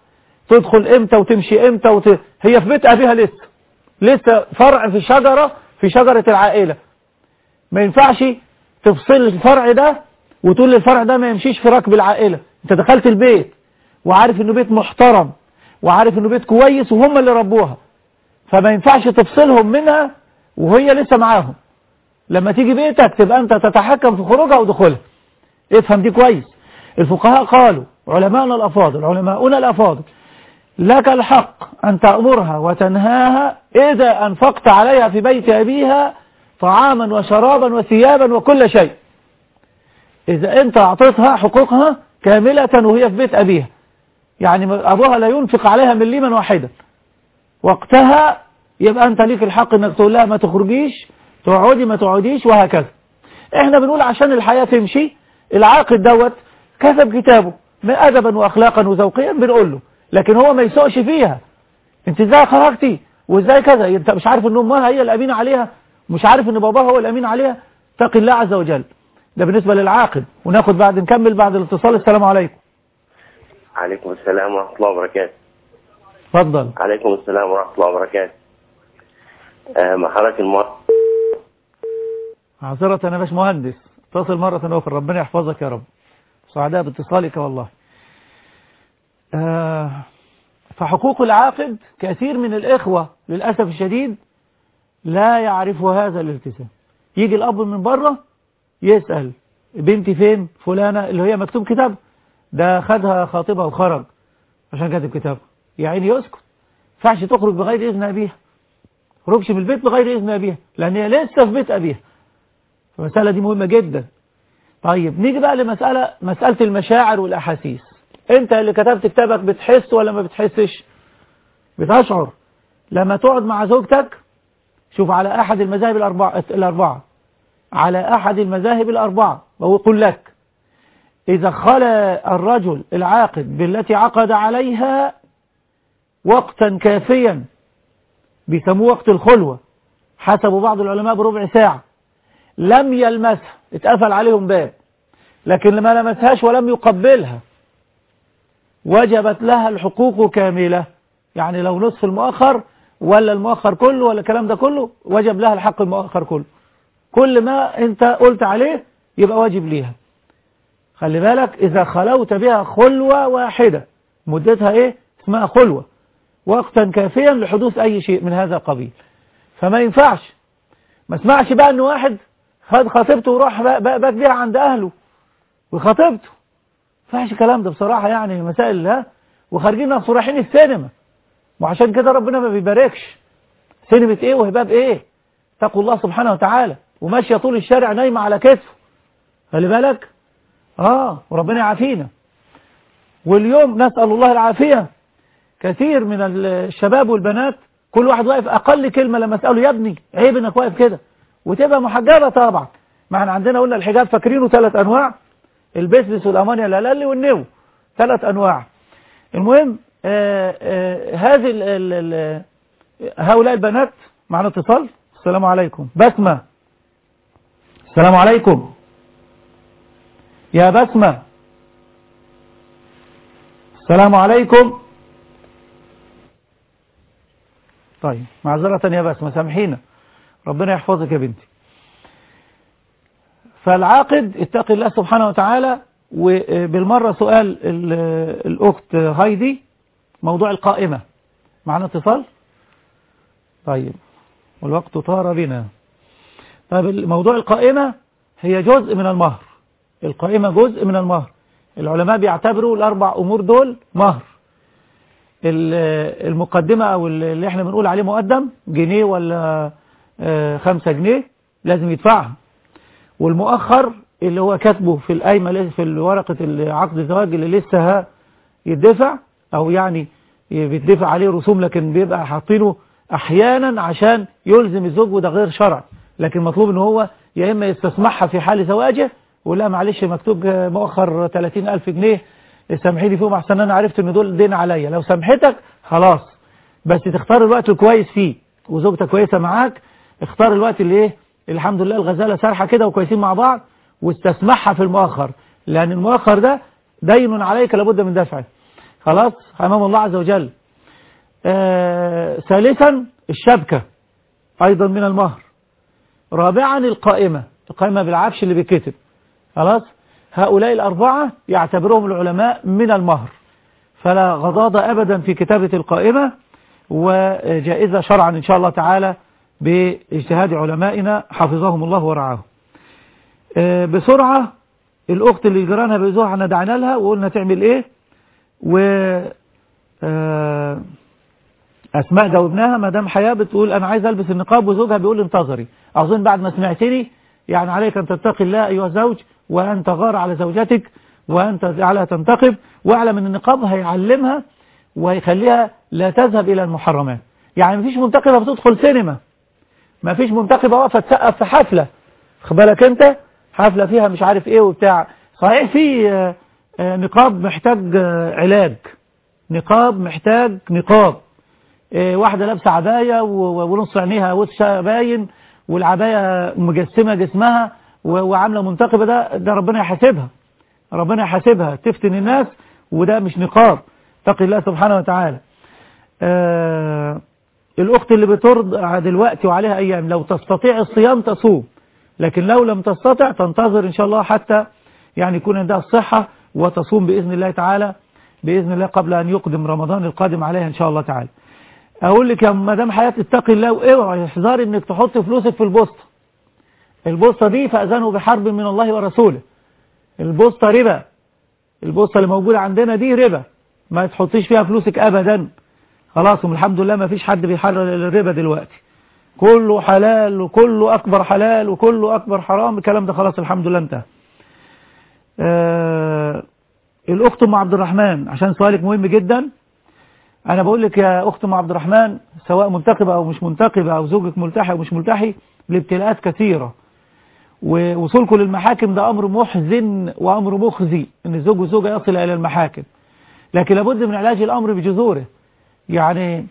تدخل امتى وتمشي امتى وت... هي في بيت ابيها لسه لسه فرع في شجرة في شجرة العائلة ما ينفعش تفصل الفرع ده وتقول للفرع ده ما يمشيش في ركب العائلة انت دخلت البيت وعارف انه بيت محترم وعارف انه بيت كويس وهم اللي ربوها فما ينفعش تفصلهم منها وهي لسه معاهم لما تيجي بيتك تبقى انت تتحكم في خروجها ودخولها افهم دي كويس الفقهاء قالوا علماءنا الافاضل علماؤنا الافاضل لك الحق ان تأمرها وتنهاها اذا انفقت عليها في بيت ابيها طعاما وشرابا وثيابا وكل شيء اذا انت اعطيتها حقوقها كاملة وهي في بيت ابيها يعني ابوها لا ينفق عليها مليما واحدا وقتها يبقى انت ليك الحق انك تقول لها ما تخرجيش تقعدي ما تقعديش وهكذا احنا بنقول عشان الحياة تمشي العاقد دوت كتب كتابه ما ادبا واخلاقا وذوقيا بنقول له لكن هو ما يسوقش فيها انت ازاي خرجتي وازاي كذا انت مش عارف ان امها هي الامينه عليها مش عارف ان باباها هو الامين عليها اتق الله عز وجل ده بالنسبة للعاقد وناخد بعد نكمل بعد الاتصال السلام عليكم عليكم السلام ورحمة الله وبركاته اتفضل عليكم السلام ورحمة الله وبركاته آه مع حضرتك المر... عذرة أنا باش مهندس اتصل مرة أخرى ربنا يحفظك يا رب سعداء باتصالك والله آه فحقوق العاقد كثير من الإخوة للأسف الشديد لا يعرف هذا الالتزام يجي الأب من بره يسأل بنتي فين فلانة اللي هي مكتوب كتاب ده خدها خاطبها وخرج عشان كاتب كتاب يعني يسكت فعش تخرج بغير إذن أبيها خرجش من البيت بغير إذن أبيها لأن هي لسه في بيت أبيها المسألة دي مهمة جدا طيب نيجي بقى لمسألة مسألة المشاعر والأحاسيس انت اللي كتبت كتابك بتحس ولا ما بتحسش بتشعر لما تقعد مع زوجتك شوف على أحد المذاهب الأربعة, الأربعة على أحد المذاهب الأربعة وأقول لك إذا خلى الرجل العاقد بالتي عقد عليها وقتا كافيا بيسموه وقت الخلوة حسب بعض العلماء بربع ساعة لم يلمسها اتقفل عليهم باب لكن لما لمسهاش ولم يقبلها وجبت لها الحقوق كاملة يعني لو نصف المؤخر ولا المؤخر كله ولا الكلام ده كله وجب لها الحق المؤخر كله كل ما انت قلت عليه يبقى واجب ليها خلي بالك اذا خلوت بها خلوة واحدة مدتها ايه اسمها خلوة وقتا كافيا لحدوث اي شيء من هذا القبيل فما ينفعش ما اسمعش بقى ان واحد خد خطيبته وراح بات بيها عند اهله وخطيبته فاش الكلام ده بصراحة يعني مسائل ها وخارجين ناس رايحين السينما وعشان كده ربنا ما بيباركش سينما ايه وهباب ايه اتقوا الله سبحانه وتعالى وماشية طول الشارع نايمة على كتفه خلي بالك اه وربنا يعافينا واليوم نسأل الله العافية كثير من الشباب والبنات كل واحد واقف اقل كلمة لما اسأله يا ابني عيب انك واقف كده وتبقى محجبة طبعا ما احنا عندنا قلنا الحجاب فاكرينه ثلاث انواع البيسلس والامانيا الالالي والنيو ثلاث انواع المهم آآ آآ هذه ال ال ال هؤلاء البنات معنا اتصال السلام عليكم بسمة السلام عليكم يا بسمة السلام عليكم طيب معذرة يا بسمة سامحينا ربنا يحفظك يا بنتي فالعاقد اتقي الله سبحانه وتعالى وبالمرة سؤال الأخت هايدي موضوع القائمة معنا اتصال طيب والوقت طار بنا طيب موضوع القائمة هي جزء من المهر القائمة جزء من المهر العلماء بيعتبروا الأربع أمور دول مهر المقدمة أو اللي احنا بنقول عليه مقدم جنيه ولا خمسة جنيه لازم يدفعها والمؤخر اللي هو كاتبه في القايمة في ورقة عقد الزواج اللي لسه يدفع او يعني بيدفع عليه رسوم لكن بيبقى حاطينه احيانا عشان يلزم الزوج وده غير شرع لكن مطلوب ان هو يا اما يستسمحها في حال زواجه ولا معلش مكتوب مؤخر 30 ألف جنيه سامحيني فيهم احسن انا عرفت ان دول دين عليا لو سامحتك خلاص بس تختار الوقت الكويس فيه وزوجتك كويسة معاك اختار الوقت اللي ايه الحمد لله الغزالة سارحة كده وكويسين مع بعض واستسمحها في المؤخر لأن المؤخر ده دين عليك لابد من دفعه خلاص أمام الله عز وجل آه ثالثا الشبكة أيضا من المهر رابعا القائمة القائمة بالعفش اللي بيتكتب خلاص هؤلاء الأربعة يعتبرهم العلماء من المهر فلا غضاضة أبدا في كتابة القائمة وجائزة شرعا إن شاء الله تعالى باجتهاد علمائنا حفظهم الله ورعاهم آه بسرعة الأخت اللي جيرانها بيزوها احنا دعنا لها وقلنا تعمل إيه و آه أسماء جاوبناها مدام حياة بتقول أنا عايز ألبس النقاب وزوجها بيقول انتظري أظن بعد ما سمعتني يعني عليك أن تتقي الله أيها الزوج وأن تغار على زوجتك وأن تجعلها تنتقب واعلم أن النقاب هيعلمها ويخليها لا تذهب إلى المحرمات يعني مفيش منتقبة بتدخل سينما مفيش منتقبة واقفة تسقف في حفلة خبالك أنت حفلة فيها مش عارف إيه وبتاع صحيح في آه آه نقاب محتاج آه علاج نقاب محتاج نقاب واحدة لابسة عباية ونص عينيها وشها باين والعباية مجسمة جسمها وعاملة منتقبة ده ده ربنا يحاسبها ربنا يحاسبها تفتن الناس وده مش نقاب تقي الله سبحانه وتعالى آه الأخت اللي بترضع دلوقتي وعليها أيام لو تستطيع الصيام تصوم لكن لو لم تستطع تنتظر إن شاء الله حتى يعني يكون عندها الصحة وتصوم بإذن الله تعالى بإذن الله قبل أن يقدم رمضان القادم عليها إن شاء الله تعالى اقول لك يا مدام حياة اتقي الله واوعي احذري انك تحط فلوسك في البوسطة البوسطة دي فاذنوا بحرب من الله ورسوله البوسطة ربا البوسطة اللي موجودة عندنا دي ربا ما تحطيش فيها فلوسك ابدا خلاص الحمد لله ما فيش حد بيحرر الربا دلوقتي كله حلال وكله اكبر حلال وكله اكبر حرام الكلام ده خلاص الحمد لله انتهى آه الاخت ام عبد الرحمن عشان سؤالك مهم جدا انا بقول لك يا اخت ام عبد الرحمن سواء منتقبة او مش منتقبة او زوجك ملتحي او مش ملتحي الابتلاءات كثيرة ووصولكم للمحاكم ده امر محزن وامر مخزي ان الزوج والزوجة يصل الى المحاكم لكن لابد من علاج الامر بجذوره يعني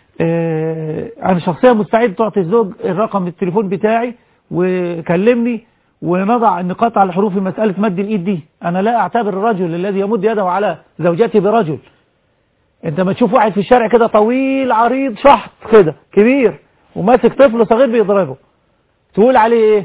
اه انا شخصيا مستعد تعطي الزوج الرقم التليفون بتاعي وكلمني ونضع النقاط على حروف مسألة مد الايد دي انا لا اعتبر الرجل الذي يمد يده على زوجته برجل انت ما تشوف واحد في الشارع كده طويل عريض شحط كده كبير وماسك طفل صغير بيضربه تقول عليه ايه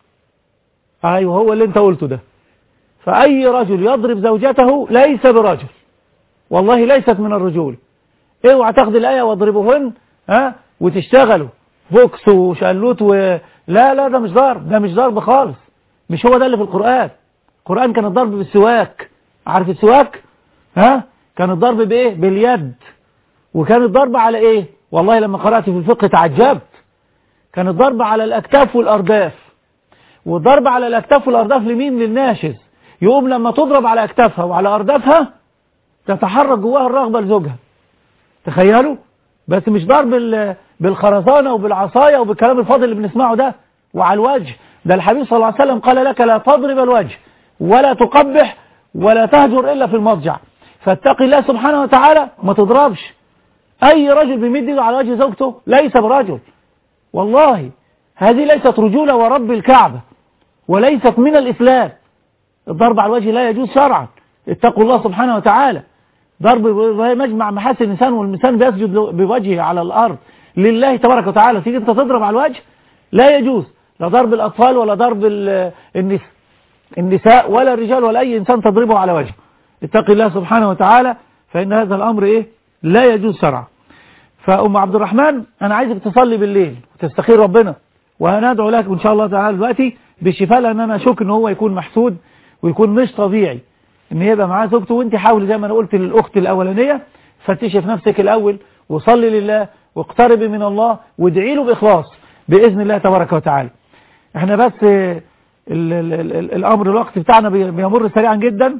ايوه هو اللي انت قلته ده فاي رجل يضرب زوجته ليس برجل والله ليست من الرجول اوعى تاخد الايه واضربوهن ها وتشتغلوا بوكس وشلوت و... لا لا ده مش ضرب ده مش ضرب خالص مش هو ده اللي في القرآن القرآن كان الضرب بالسواك عارف السواك ها كان الضرب بايه باليد وكان الضرب على ايه والله لما قرأت في الفقه تعجبت كان الضرب على الاكتاف والارداف والضرب على الاكتاف والارداف لمين للناشز يقوم لما تضرب على اكتافها وعلى اردافها تتحرك جواها الرغبة لزوجها تخيلوا بس مش ضرب بالخرزانة وبالعصاية وبالكلام الفاضل اللي بنسمعه ده وعلى الوجه ده الحبيب صلى الله عليه وسلم قال لك لا تضرب الوجه ولا تقبح ولا تهجر إلا في المضجع فاتقي الله سبحانه وتعالى ما تضربش أي رجل بيمد ايده على وجه زوجته ليس برجل والله هذه ليست رجولة ورب الكعبة وليست من الإسلام الضرب على الوجه لا يجوز شرعا اتقوا الله سبحانه وتعالى ضرب مجمع محاسن الإنسان والإنسان بيسجد بوجهه على الأرض لله تبارك وتعالى تيجي انت تضرب على الوجه لا يجوز لا ضرب الأطفال ولا ضرب النساء النساء ولا الرجال ولا أي إنسان تضربه على وجهه اتقي الله سبحانه وتعالى فإن هذا الأمر إيه لا يجوز شرعا فأم عبد الرحمن أنا عايزك تصلي بالليل وتستخير ربنا وهندعو لك إن شاء الله تعالى دلوقتي بالشفاء لأن أنا أشك إن هو يكون محسود ويكون مش طبيعي إن يبقى معاه زوجته وأنت حاولي زي ما أنا قلت للأخت الأولانية فتشي في نفسك الأول وصلي لله واقتربي من الله وادعي له بإخلاص بإذن الله تبارك وتعالى احنا بس ال ال ال الأمر الوقت بتاعنا بيمر سريعا جدا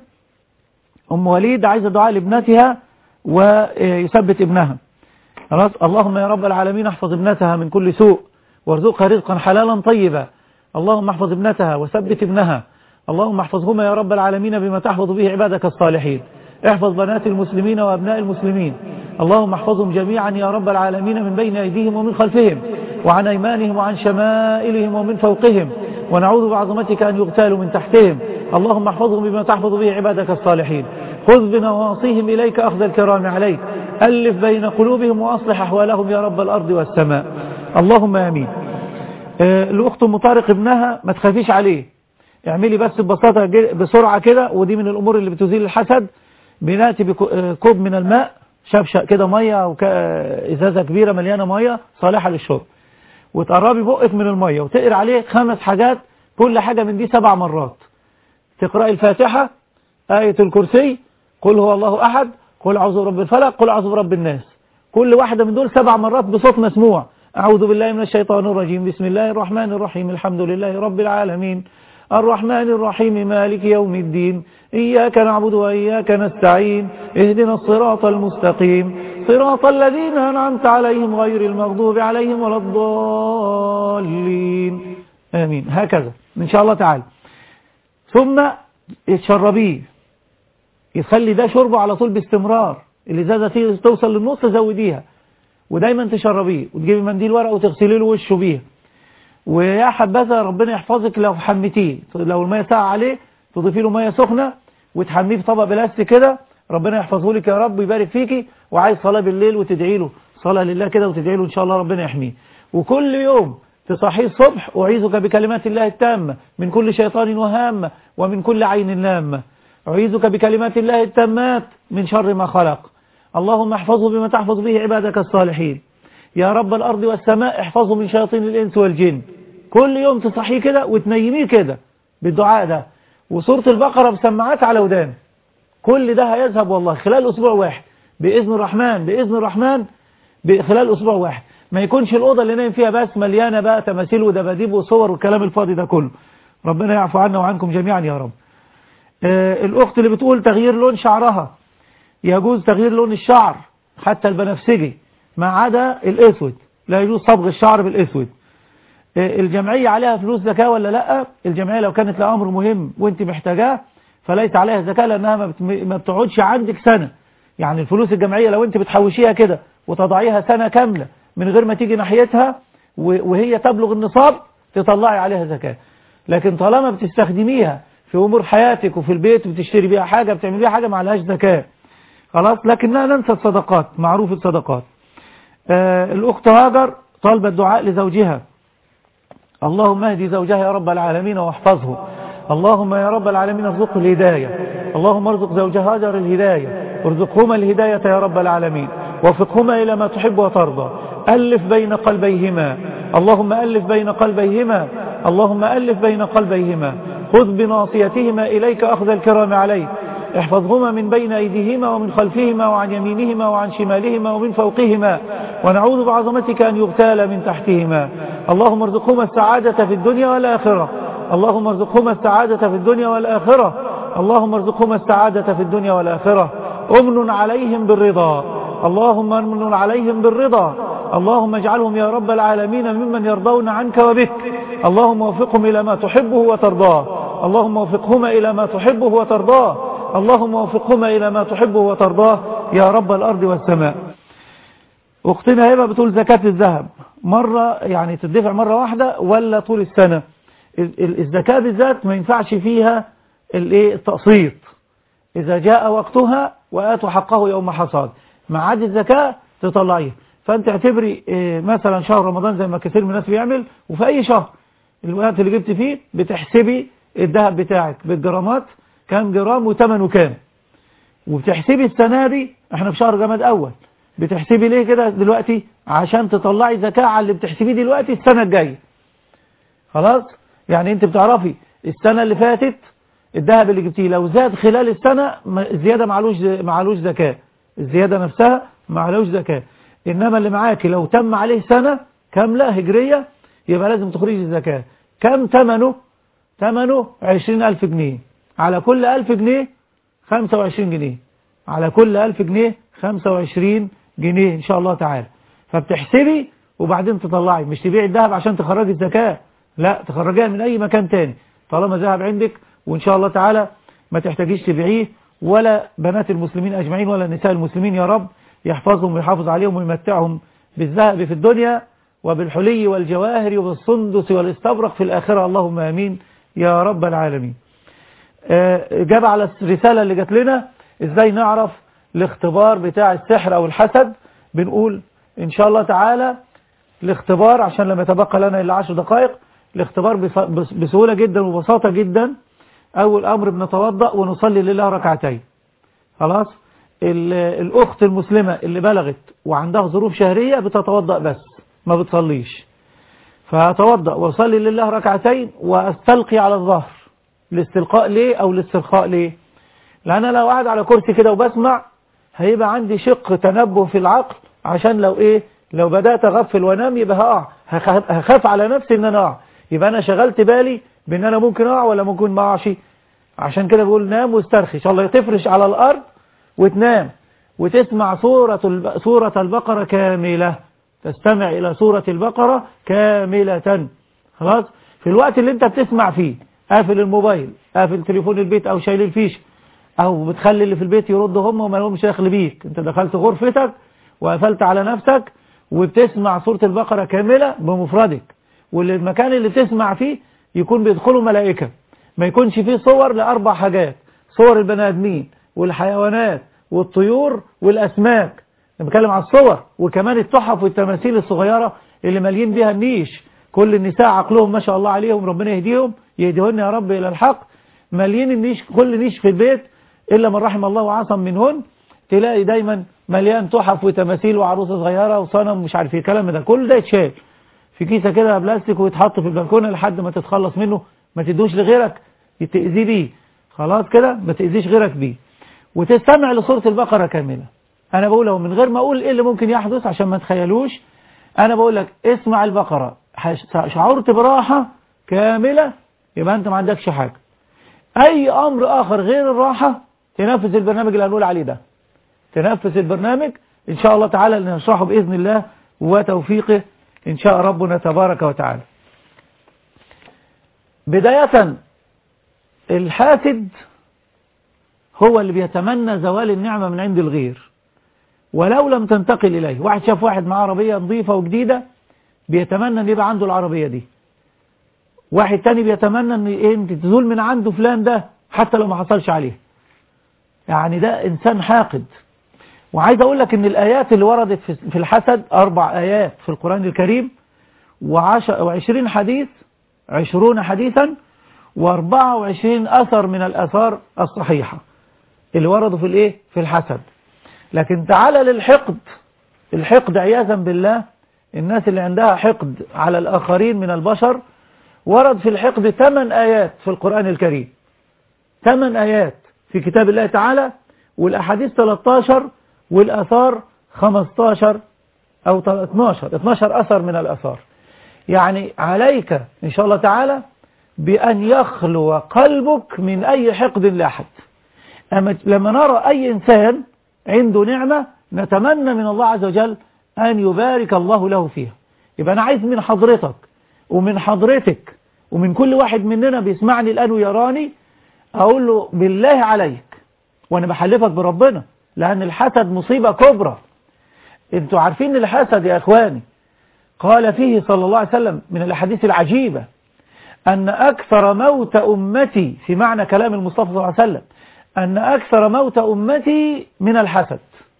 أم وليد عايزة دعاء لابنتها ويثبت ابنها خلاص اللهم يا رب العالمين احفظ ابنتها من كل سوء وارزقها رزقا حلالا طيبا اللهم احفظ ابنتها وثبت ابنها اللهم احفظهما يا رب العالمين بما تحفظ به عبادك الصالحين احفظ بنات المسلمين وابناء المسلمين اللهم احفظهم جميعا يا رب العالمين من بين ايديهم ومن خلفهم وعن ايمانهم وعن شمائلهم ومن فوقهم ونعوذ بعظمتك ان يغتالوا من تحتهم اللهم احفظهم بما تحفظ به عبادك الصالحين خذ بنواصيهم إليك أخذ الكرام عليك ألف بين قلوبهم وأصلح أحوالهم يا رب الأرض والسماء اللهم آمين آه، الأخت أم طارق ابنها ما تخافيش عليه اعملي بس ببساطة ج- بسرعة كده ودي من الأمور اللي بتزيل الحسد بناتي بكوب من الماء شفشق كده مية أو ك- آه، إزازة كبيرة مليانة مية صالحة للشرب وتقربي بقك من المية وتقري عليه خمس حاجات كل حاجة من دي سبع مرات تقرأي الفاتحة آية الكرسي قل هو الله أحد قل أعوذ برب الفلق قل أعوذ برب الناس كل واحدة من دول سبع مرات بصوت مسموع أعوذ بالله من الشيطان الرجيم بسم الله الرحمن الرحيم الحمد لله رب العالمين الرحمن الرحيم مالك يوم الدين إياك نعبد وإياك نستعين اهدنا الصراط المستقيم صراط الذين أنعمت عليهم غير المغضوب عليهم ولا الضالين آمين هكذا إن شاء الله تعالى ثم تشربيه يخلي ده شربه على طول باستمرار الإزازة تيجي توصل للنص زوديها ودايما تشربيه وتجيبي منديل ورق وتغسلي له وشه بيها ويا حبذا ربنا يحفظك لو حمتيه لو المية ساقعة عليه تضيفي له مية سخنة وتحميه في طبق بلاستيك كده ربنا يحفظه لك يا رب ويبارك فيكي وعايز صلاة بالليل وتدعي له صلاة لله كده وتدعي له إن شاء الله ربنا يحميه وكل يوم تصحيه الصبح أعيذك بكلمات الله التامة من كل شيطان وهامة ومن كل عين لامة أعيذك بكلمات الله التامات من شر ما خلق اللهم احفظه بما تحفظ به عبادك الصالحين يا رب الأرض والسماء احفظه من شياطين الإنس والجن كل يوم تصحيه كده وتنيميه كده بالدعاء ده وسورة البقرة بسماعات على ودان كل ده هيذهب والله خلال أسبوع واحد بإذن الرحمن بإذن الرحمن خلال أسبوع واحد ما يكونش الأوضة اللي نايم فيها بس مليانة بقى تماثيل ودباديب وصور والكلام الفاضي ده كله ربنا يعفو عنا وعنكم جميعا يا رب آه الأخت اللي بتقول تغيير لون شعرها يجوز تغيير لون الشعر حتى البنفسجي ما عدا الأسود لا يجوز صبغ الشعر بالأسود آه الجمعية عليها فلوس زكاة ولا لا الجمعية لو كانت لأمر مهم وانت محتاجاه فليس عليها زكاة لأنها ما, بت... ما بتقعدش عندك سنة يعني الفلوس الجمعية لو انت بتحوشيها كده وتضعيها سنة كاملة من غير ما تيجي ناحيتها وهي تبلغ النصاب تطلعي عليها زكاة لكن طالما بتستخدميها في أمور حياتك وفي البيت بتشتري بيها حاجة بتعمل بيها حاجة ما عليهاش زكاة خلاص لكنها ننسى الصدقات معروف الصدقات آه الأخت هاجر طالبة الدعاء لزوجها اللهم اهدي زوجها يا رب العالمين واحفظه اللهم يا رب العالمين ارزقه الهداية اللهم ارزق زوجها هاجر الهداية ارزقهما الهداية يا رب العالمين وفقهما إلى ما تحب وترضى ألف بين قلبيهما اللهم ألف بين قلبيهما اللهم ألف بين قلبيهما خذ بناصيتهما إليك أخذ الكرام عليك احفظهما من بين أيديهما ومن خلفهما وعن يمينهما وعن شمالهما ومن فوقهما ونعوذ بعظمتك أن يغتال من تحتهما اللهم ارزقهما السعادة في الدنيا والآخرة اللهم ارزقهما السعادة في الدنيا والآخرة اللهم ارزقهما السعادة في الدنيا والآخرة أمن عليهم بالرضا اللهم امن عليهم بالرضا اللهم اجعلهم يا رب العالمين ممن يرضون عنك وبك اللهم وفقهم إلى ما تحبه وترضاه اللهم وفقهما إلى ما تحبه وترضاه اللهم وفقهما إلى ما تحبه وترضاه يا رب الأرض والسماء أختنا هبة بتقول زكاة الذهب مرة يعني تدفع مرة واحدة ولا طول السنة الزكاة بالذات ما ينفعش فيها التقسيط إذا جاء وقتها وآتوا حقه يوم حصاد معاد الزكاة تطلعيه فأنت اعتبري مثلا شهر رمضان زي ما كثير من الناس بيعمل وفي أي شهر الوقت اللي جبت فيه بتحسبي الذهب بتاعك بالجرامات كام جرام وثمنه كام وبتحسبي السنة دي احنا في شهر جماد أول بتحسبي ليه كده دلوقتي عشان تطلعي زكاة على اللي بتحسبيه دلوقتي السنة الجاية خلاص يعني انت بتعرفي السنة اللي فاتت الذهب اللي جبتيه لو زاد خلال السنة الزيادة معلوش معلوش زكاة الزيادة نفسها معلوش زكاة إنما اللي معاكي لو تم عليه سنة كاملة هجرية يبقى لازم تخرجي الزكاة كم ثمنه ثمنه عشرين ألف جنيه على كل ألف جنيه خمسة وعشرين جنيه على كل ألف جنيه خمسة وعشرين جنيه إن شاء الله تعالى فبتحسبي وبعدين تطلعي مش تبيعي الذهب عشان تخرجي الزكاة لا تخرجيها من أي مكان تاني طالما ذهب عندك وإن شاء الله تعالى ما تحتاجيش تبيعيه ولا بنات المسلمين أجمعين ولا نساء المسلمين يا رب يحفظهم ويحافظ عليهم ويمتعهم بالذهب في الدنيا وبالحلي والجواهر وبالصندس والاستبرق في الآخرة اللهم آمين يا رب العالمين جاب على الرسالة اللي جات لنا ازاي نعرف الاختبار بتاع السحر او الحسد بنقول ان شاء الله تعالى الاختبار عشان لما يتبقى لنا الا 10 دقائق الاختبار بص- بس- بسهولة جدا وبساطة جدا اول امر بنتوضأ ونصلي لله ركعتين خلاص ال- الاخت المسلمة اللي بلغت وعندها ظروف شهرية بتتوضأ بس ما بتصليش فأتوضأ وأصلي لله ركعتين وأستلقي على الظهر الاستلقاء ليه أو الاسترخاء ليه لأن أنا لو قاعد على كرسي كده وبسمع هيبقى عندي شق تنبه في العقل عشان لو إيه لو بدأت أغفل وأنام يبقى هقع هخاف- هخاف على نفسي إن أنا أقع يبقى أنا شغلت بالي بإن أنا ممكن أقع ولا ممكن ما أقعش عشان كده بقول نام واسترخي إن شاء الله تفرش على الأرض وتنام وتسمع سورة الب... سورة البقرة كاملة تستمع إلى سورة البقرة كاملة خلاص في الوقت اللي انت بتسمع فيه قافل الموبايل قافل تليفون البيت او شايل الفيش او بتخلي اللي في البيت يردوا هم وما لهمش دخل بيك انت دخلت غرفتك وقفلت على نفسك وبتسمع سورة البقرة كاملة بمفردك والمكان اللي بتسمع فيه يكون بيدخلوا ملائكة ما يكونش فيه صور لأربع حاجات صور البني آدمين والحيوانات والطيور والأسماك أنا بتكلم على الصور وكمان التحف والتماثيل الصغيرة اللي مالين بيها النيش كل النساء عقلهم ما شاء الله عليهم ربنا يهديهم يهديهن يا رب إلى الحق مالين النيش كل نيش في البيت إلا من رحم الله وعصم منهن تلاقي دايما مليان تحف وتماثيل وعروسة صغيرة وصنم مش عارف ايه الكلام ده كل ده يتشال في كيسة كده بلاستيك ويتحط في البلكونة لحد ما تتخلص منه ما تدوش لغيرك تأذيه بيه خلاص كده ما تأذيش غيرك بيه وتستمع لسورة البقرة كاملة أنا بقوله من غير ما أقول إيه اللي ممكن يحدث عشان ما تخيلوش أنا بقول لك اسمع البقرة حش- شعرت براحة كاملة يبقى أنت ما عندكش حاجة أي أمر آخر غير الراحة تنفذ البرنامج اللي هنقول عليه ده تنفذ البرنامج إن شاء الله تعالى اللي نشرحه بإذن الله وتوفيقه إن شاء ربنا تبارك وتعالى بداية الحاسد هو اللي بيتمنى زوال النعمة من عند الغير ولو لم تنتقل إليه واحد شاف واحد معاه عربية نظيفة وجديدة بيتمنى أن يبقى عنده العربية دي واحد تاني بيتمنى أن إيه أنت تزول من عنده فلان ده حتى لو ما حصلش عليه يعني ده إنسان حاقد وعايز أقول لك أن الآيات اللي وردت في في الحسد أربع آيات في القرآن الكريم وعشر وعشرين حديث عشرون حديثا واربعة وعشرين أثر من الأثار الصحيحة اللي وردوا في الإيه في الحسد لكن تعالى للحقد الحقد عياذا بالله الناس اللي عندها حقد على الآخرين من البشر ورد في الحقد ثمان آيات في القرآن الكريم ثمان آيات في كتاب الله تعالى والأحاديث 13 والأثار 15 أو 12 12 أثر من الأثار يعني عليك إن شاء الله تعالى بأن يخلو قلبك من أي حقد لأحد أما لما نرى أي إنسان عنده نعمة نتمنى من الله عز وجل أن يبارك الله له فيها يبقى أنا عايز من حضرتك ومن حضرتك ومن كل واحد مننا بيسمعني الآن ويراني أقول له بالله عليك وأنا بحلفك بربنا لأن الحسد مصيبة كبرى انتوا عارفين الحسد يا إخواني قال فيه صلى الله عليه وسلم من الأحاديث العجيبة أن أكثر موت أمتي في معنى كلام المصطفى صلى الله عليه وسلم أن أكثر موت أمتي من الحسد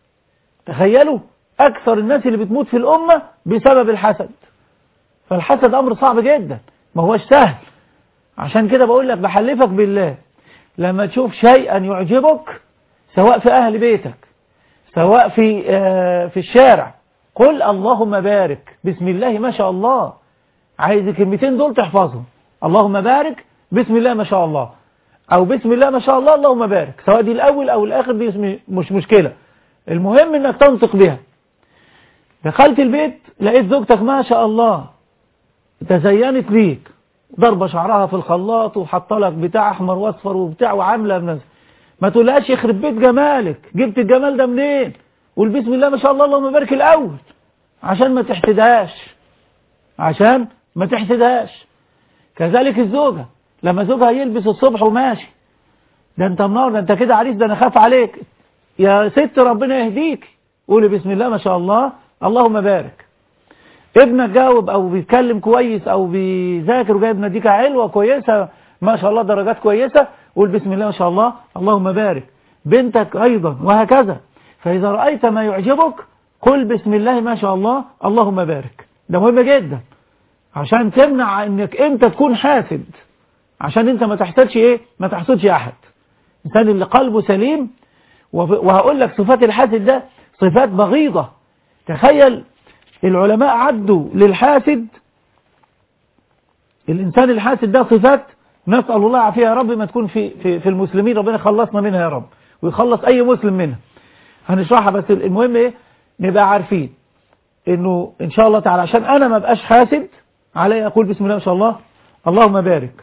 تخيلوا أكثر الناس اللي بتموت في الأمة بسبب الحسد فالحسد أمر صعب جدا ما هوش سهل عشان كده بقول لك بحلفك بالله لما تشوف شيئا يعجبك سواء في أهل بيتك سواء في آه في الشارع قل اللهم بارك بسم الله ما شاء الله عايز الكلمتين دول تحفظهم اللهم بارك بسم الله ما شاء الله او بسم الله ما شاء الله اللهم بارك سواء دي الاول او الاخر دي اسم- مش مشكلة المهم انك تنطق بها دخلت البيت لقيت زوجتك ما شاء الله تزينت ليك ضربة شعرها في الخلاط وحط لك بتاع احمر واصفر وبتاع وعامله من ما تقولهاش يخرب بيت جمالك جبت الجمال ده منين قول بسم الله ما شاء الله اللهم بارك الاول عشان ما تحسدهاش عشان ما تحسدهاش كذلك الزوجة لما زوجها يلبس الصبح وماشي ده انت منور ده انت كده عريس ده انا خاف عليك يا ست ربنا يهديك قولي بسم الله ما شاء الله اللهم بارك ابنك جاوب او بيتكلم كويس او بيذاكر وجايب نتيجة حلوة كويسة ما شاء الله درجات كويسة قول بسم الله ما شاء الله اللهم بارك بنتك أيضا وهكذا فإذا رأيت ما يعجبك قل بسم الله ما شاء الله اللهم بارك ده مهم جدا عشان تمنع انك انت تكون حاسد عشان انت ما تحسدش ايه ما تحسدش احد الانسان اللي قلبه سليم وهقول لك صفات الحاسد ده صفات بغيضة تخيل العلماء عدوا للحاسد الإنسان الحاسد ده صفات نسأل الله عافية يا رب ما تكون في, في, في المسلمين ربنا خلصنا منها يا رب ويخلص أي مسلم منها هنشرحها بس المهم إيه نبقى عارفين إنه إن شاء الله تعالى عشان أنا ما بقاش حاسد علي أقول بسم الله ما شاء الله اللهم بارك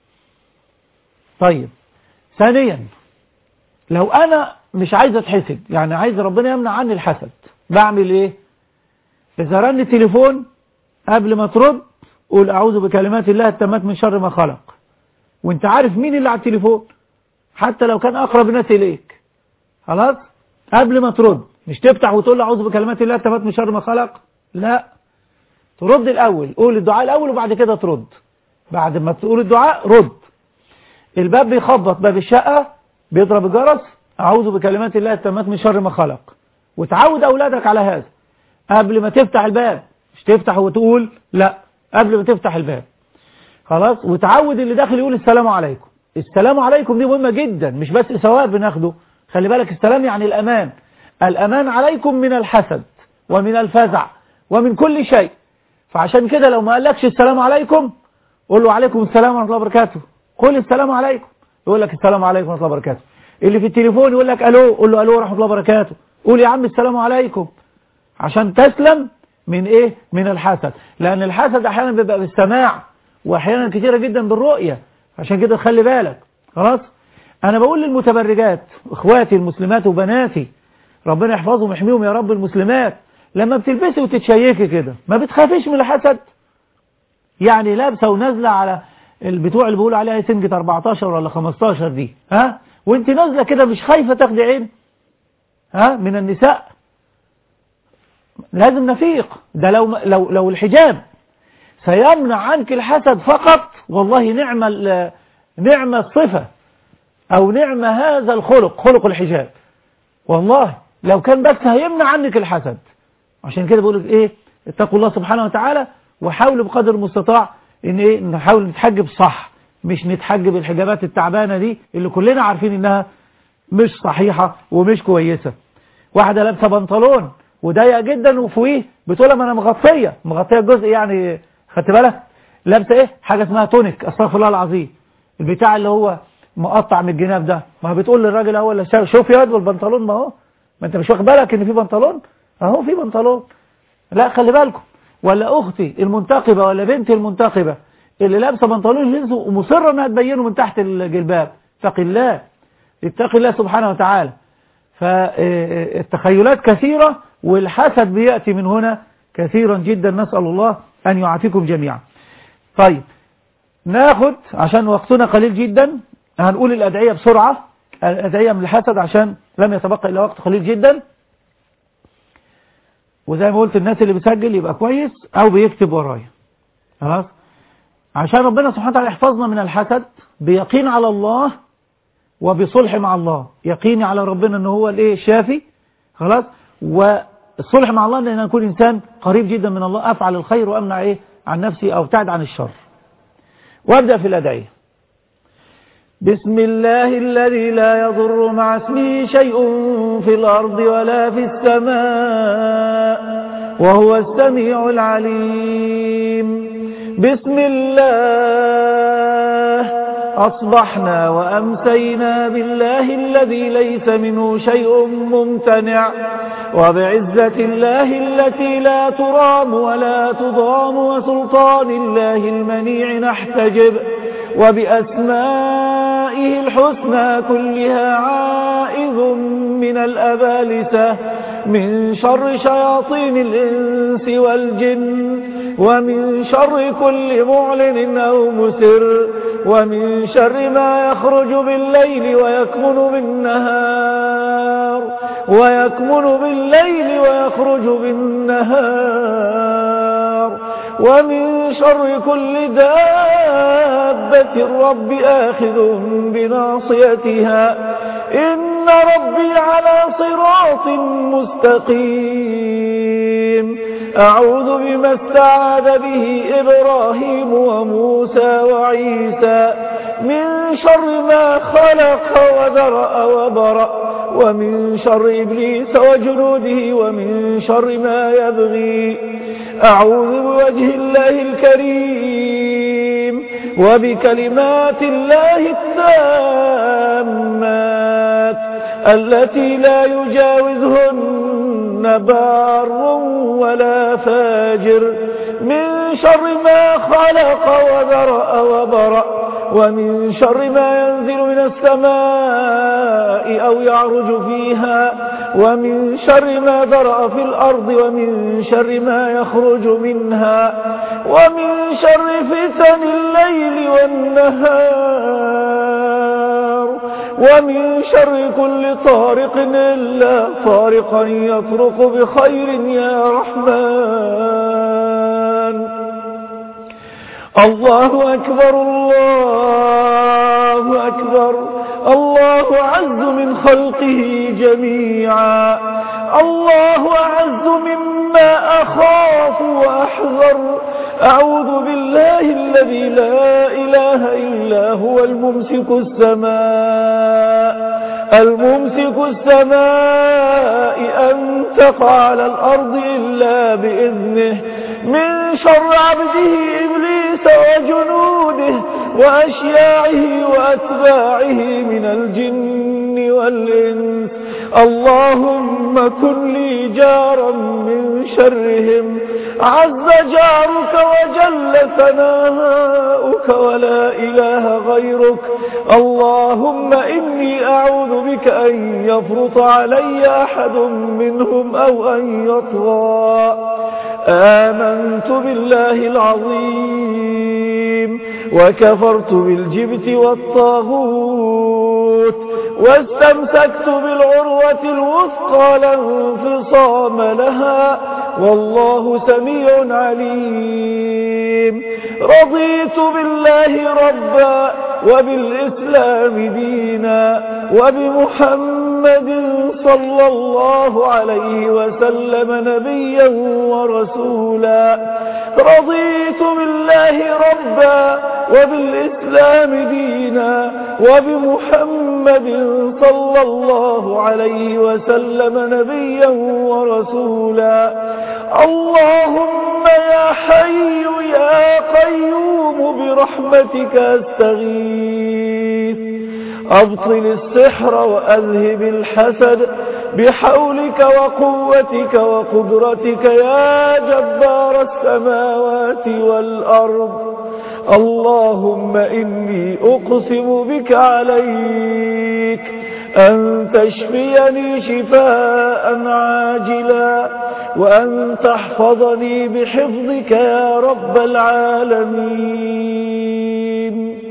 طيب ثانيا لو أنا مش عايز أتحسد يعني عايز ربنا يمنع عني الحسد بعمل إيه إذا رن التليفون قبل ما ترد قول أعوذ بكلمات الله التامات من شر ما خلق وانت عارف مين اللي على التليفون حتى لو كان أقرب الناس إليك خلاص قبل ما ترد مش تفتح وتقول له أعوذ بكلمات الله التامات من شر ما خلق لا ترد الأول قول الدعاء الأول وبعد كده ترد بعد ما تقول الدعاء رد الباب بيخبط باب الشقة بيضرب الجرس أعوذ بكلمات الله التامات من شر ما خلق وتعود أولادك على هذا قبل ما تفتح الباب مش تفتح وتقول لا قبل ما تفتح الباب خلاص وتعود اللي داخل يقول السلام عليكم السلام عليكم دي مهمة جدا مش بس ثواب بناخده خلي بالك السلام يعني الأمان الأمان عليكم من الحسد ومن الفزع ومن كل شيء فعشان كده لو ما قالكش السلام عليكم قول له عليكم السلام ورحمة الله وبركاته قول السلام عليكم يقول لك السلام عليكم ورحمة الله وبركاته اللي في التليفون يقول لك ألو قول له ألو ورحمة الله وبركاته قول يا عم السلام عليكم عشان تسلم من ايه من الحسد لان الحسد احيانا بيبقى بالسماع واحيانا كتيرة جدا بالرؤية عشان كده خلي بالك خلاص انا بقول للمتبرجات اخواتي المسلمات وبناتي ربنا يحفظهم ويحميهم يا رب المسلمات لما بتلبسي وتتشيكي كده ما بتخافيش من الحسد يعني لابسه ونازله على البتوع اللي بيقولوا عليها سنجة 14 ولا 15 دي ها وانت نازله كده مش خايفه تاخدي عين ها من النساء لازم نفيق ده لو لو لو الحجاب سيمنع عنك الحسد فقط والله نعم نعم الصفة أو نعم هذا الخلق خلق الحجاب والله لو كان بس هيمنع عنك الحسد عشان كده بقول ايه اتقوا الله سبحانه وتعالى وحاولوا بقدر المستطاع ان ايه نحاول نتحجب صح مش نتحجب الحجابات التعبانة دي اللي كلنا عارفين انها مش صحيحة ومش كويسة واحدة لابسة بنطلون وضيق جدا وفوقيه بتقول ما انا مغطيه مغطيه الجزء يعني خدت بالك لابسه ايه حاجه اسمها تونيك استغفر الله العظيم البتاع اللي هو مقطع من الجناب ده ما بتقول للراجل اهو ولا شوف يا البنطلون ما هو ما انت مش واخد بالك ان في بنطلون اهو في بنطلون لا خلي بالكم ولا اختي المنتقبه ولا بنتي المنتقبه اللي لابسه بنطلون جينز ومصره انها تبينه من تحت الجلباب اتق الله اتق الله سبحانه وتعالى فالتخيلات كثيره والحسد بيأتي من هنا كثيرا جدا نسأل الله أن يعافيكم جميعا طيب ناخد عشان وقتنا قليل جدا هنقول الأدعية بسرعة الأدعية من الحسد عشان لم يتبقى إلا وقت قليل جدا وزي ما قلت الناس اللي بيسجل يبقى كويس أو بيكتب ورايا خلاص عشان ربنا سبحانه وتعالى يحفظنا من الحسد بيقين على الله وبصلح مع الله يقيني على ربنا ان هو الايه الشافي خلاص والصلح مع الله ان انا اكون انسان قريب جدا من الله افعل الخير وامنع ايه عن نفسي او ابتعد عن الشر وابدا في الادعيه بسم الله الذي لا يضر مع اسمه شيء في الارض ولا في السماء وهو السميع العليم بسم الله أصبحنا وأمسينا بالله الذي ليس منه شيء ممتنع وبعزة الله التي لا ترام ولا تضام وسلطان الله المنيع نحتجب وبأسمائه الحسنى كلها عائذ من الأبالسة من شر شياطين الإنس والجن ومن شر كل معلن أو مسر ومن شر ما يخرج بالليل ويكمن بالنهار ويكمن بالليل ويخرج بالنهار ومن شر كل دابة رب آخذ بناصيتها إن ربي على صراط مستقيم أعوذ بما استعاذ به إبراهيم وموسى وعيسى من شر ما خلق وذرأ وبرأ ومن شر إبليس وجنوده ومن شر ما يبغي أعوذ بوجه الله الكريم وبكلمات الله التامات التي لا يجاوزهن بار ولا فاجر من شر ما خلق وذرأ وبرأ ومن شر ما ينزل من السماء أو يعرج فيها ومن شر ما ذرأ في الأرض ومن شر ما يخرج منها ومن شر فتن الليل والنهار ومن شر كل طارق إلا طارقا يطرق بخير يا رحمن الله أكبر الله أكبر الله أعز من خلقه جميعا الله أعز مما أخاف وأحذر أعوذ بالله الذي لا إله إلا هو الممسك السماء الممسك السماء أن تقع على الأرض إلا بإذنه من شر عبده إبليس وجنوده وأشياعه وأتباعه من الجن والإنس اللهم كن لي جارا من شرهم عز جارك وجل ثناؤك ولا إله غيرك اللهم إني أعوذ بك أن يفرط علي أحد منهم أو أن يطغى آمنت بالله العظيم وكفرت بالجبت والطاغوت واستمسكت بالعروة الوثقى لا انفصام لها والله سميع عليم رضيت بالله ربا وبالإسلام دينا وبمحمد صلى الله عليه وسلم نبيا ورسولا رضيت بالله ربا وبالإسلام دينا وبمحمد صلى الله عليه وسلم نبيا ورسولا اللهم يا حي يا قيوم برحمتك استغيث أبطل السحر وأذهب الحسد بحولك وقوتك وقدرتك يا جبار السماوات والأرض اللهم إني أقسم بك عليك أن تشفيني شفاء عاجلا وأن تحفظني بحفظك يا رب العالمين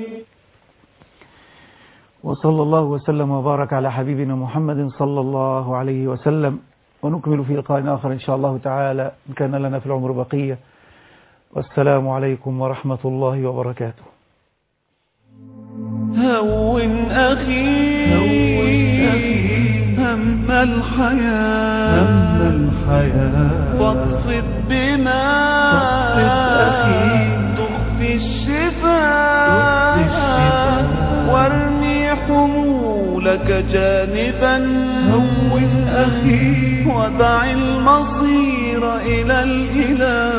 وصلى الله وسلم وبارك على حبيبنا محمد صلى الله عليه وسلم ونكمل في لقاء آخر إن شاء الله تعالى إن كان لنا في العمر بقية والسلام عليكم ورحمة الله وبركاته هون أخي هون أخي هم الحياة هم الحياة واقصد بما أخي تخفي الشفاء وارمي حمولك جانبا هون أخي ودع المصير إلى الإله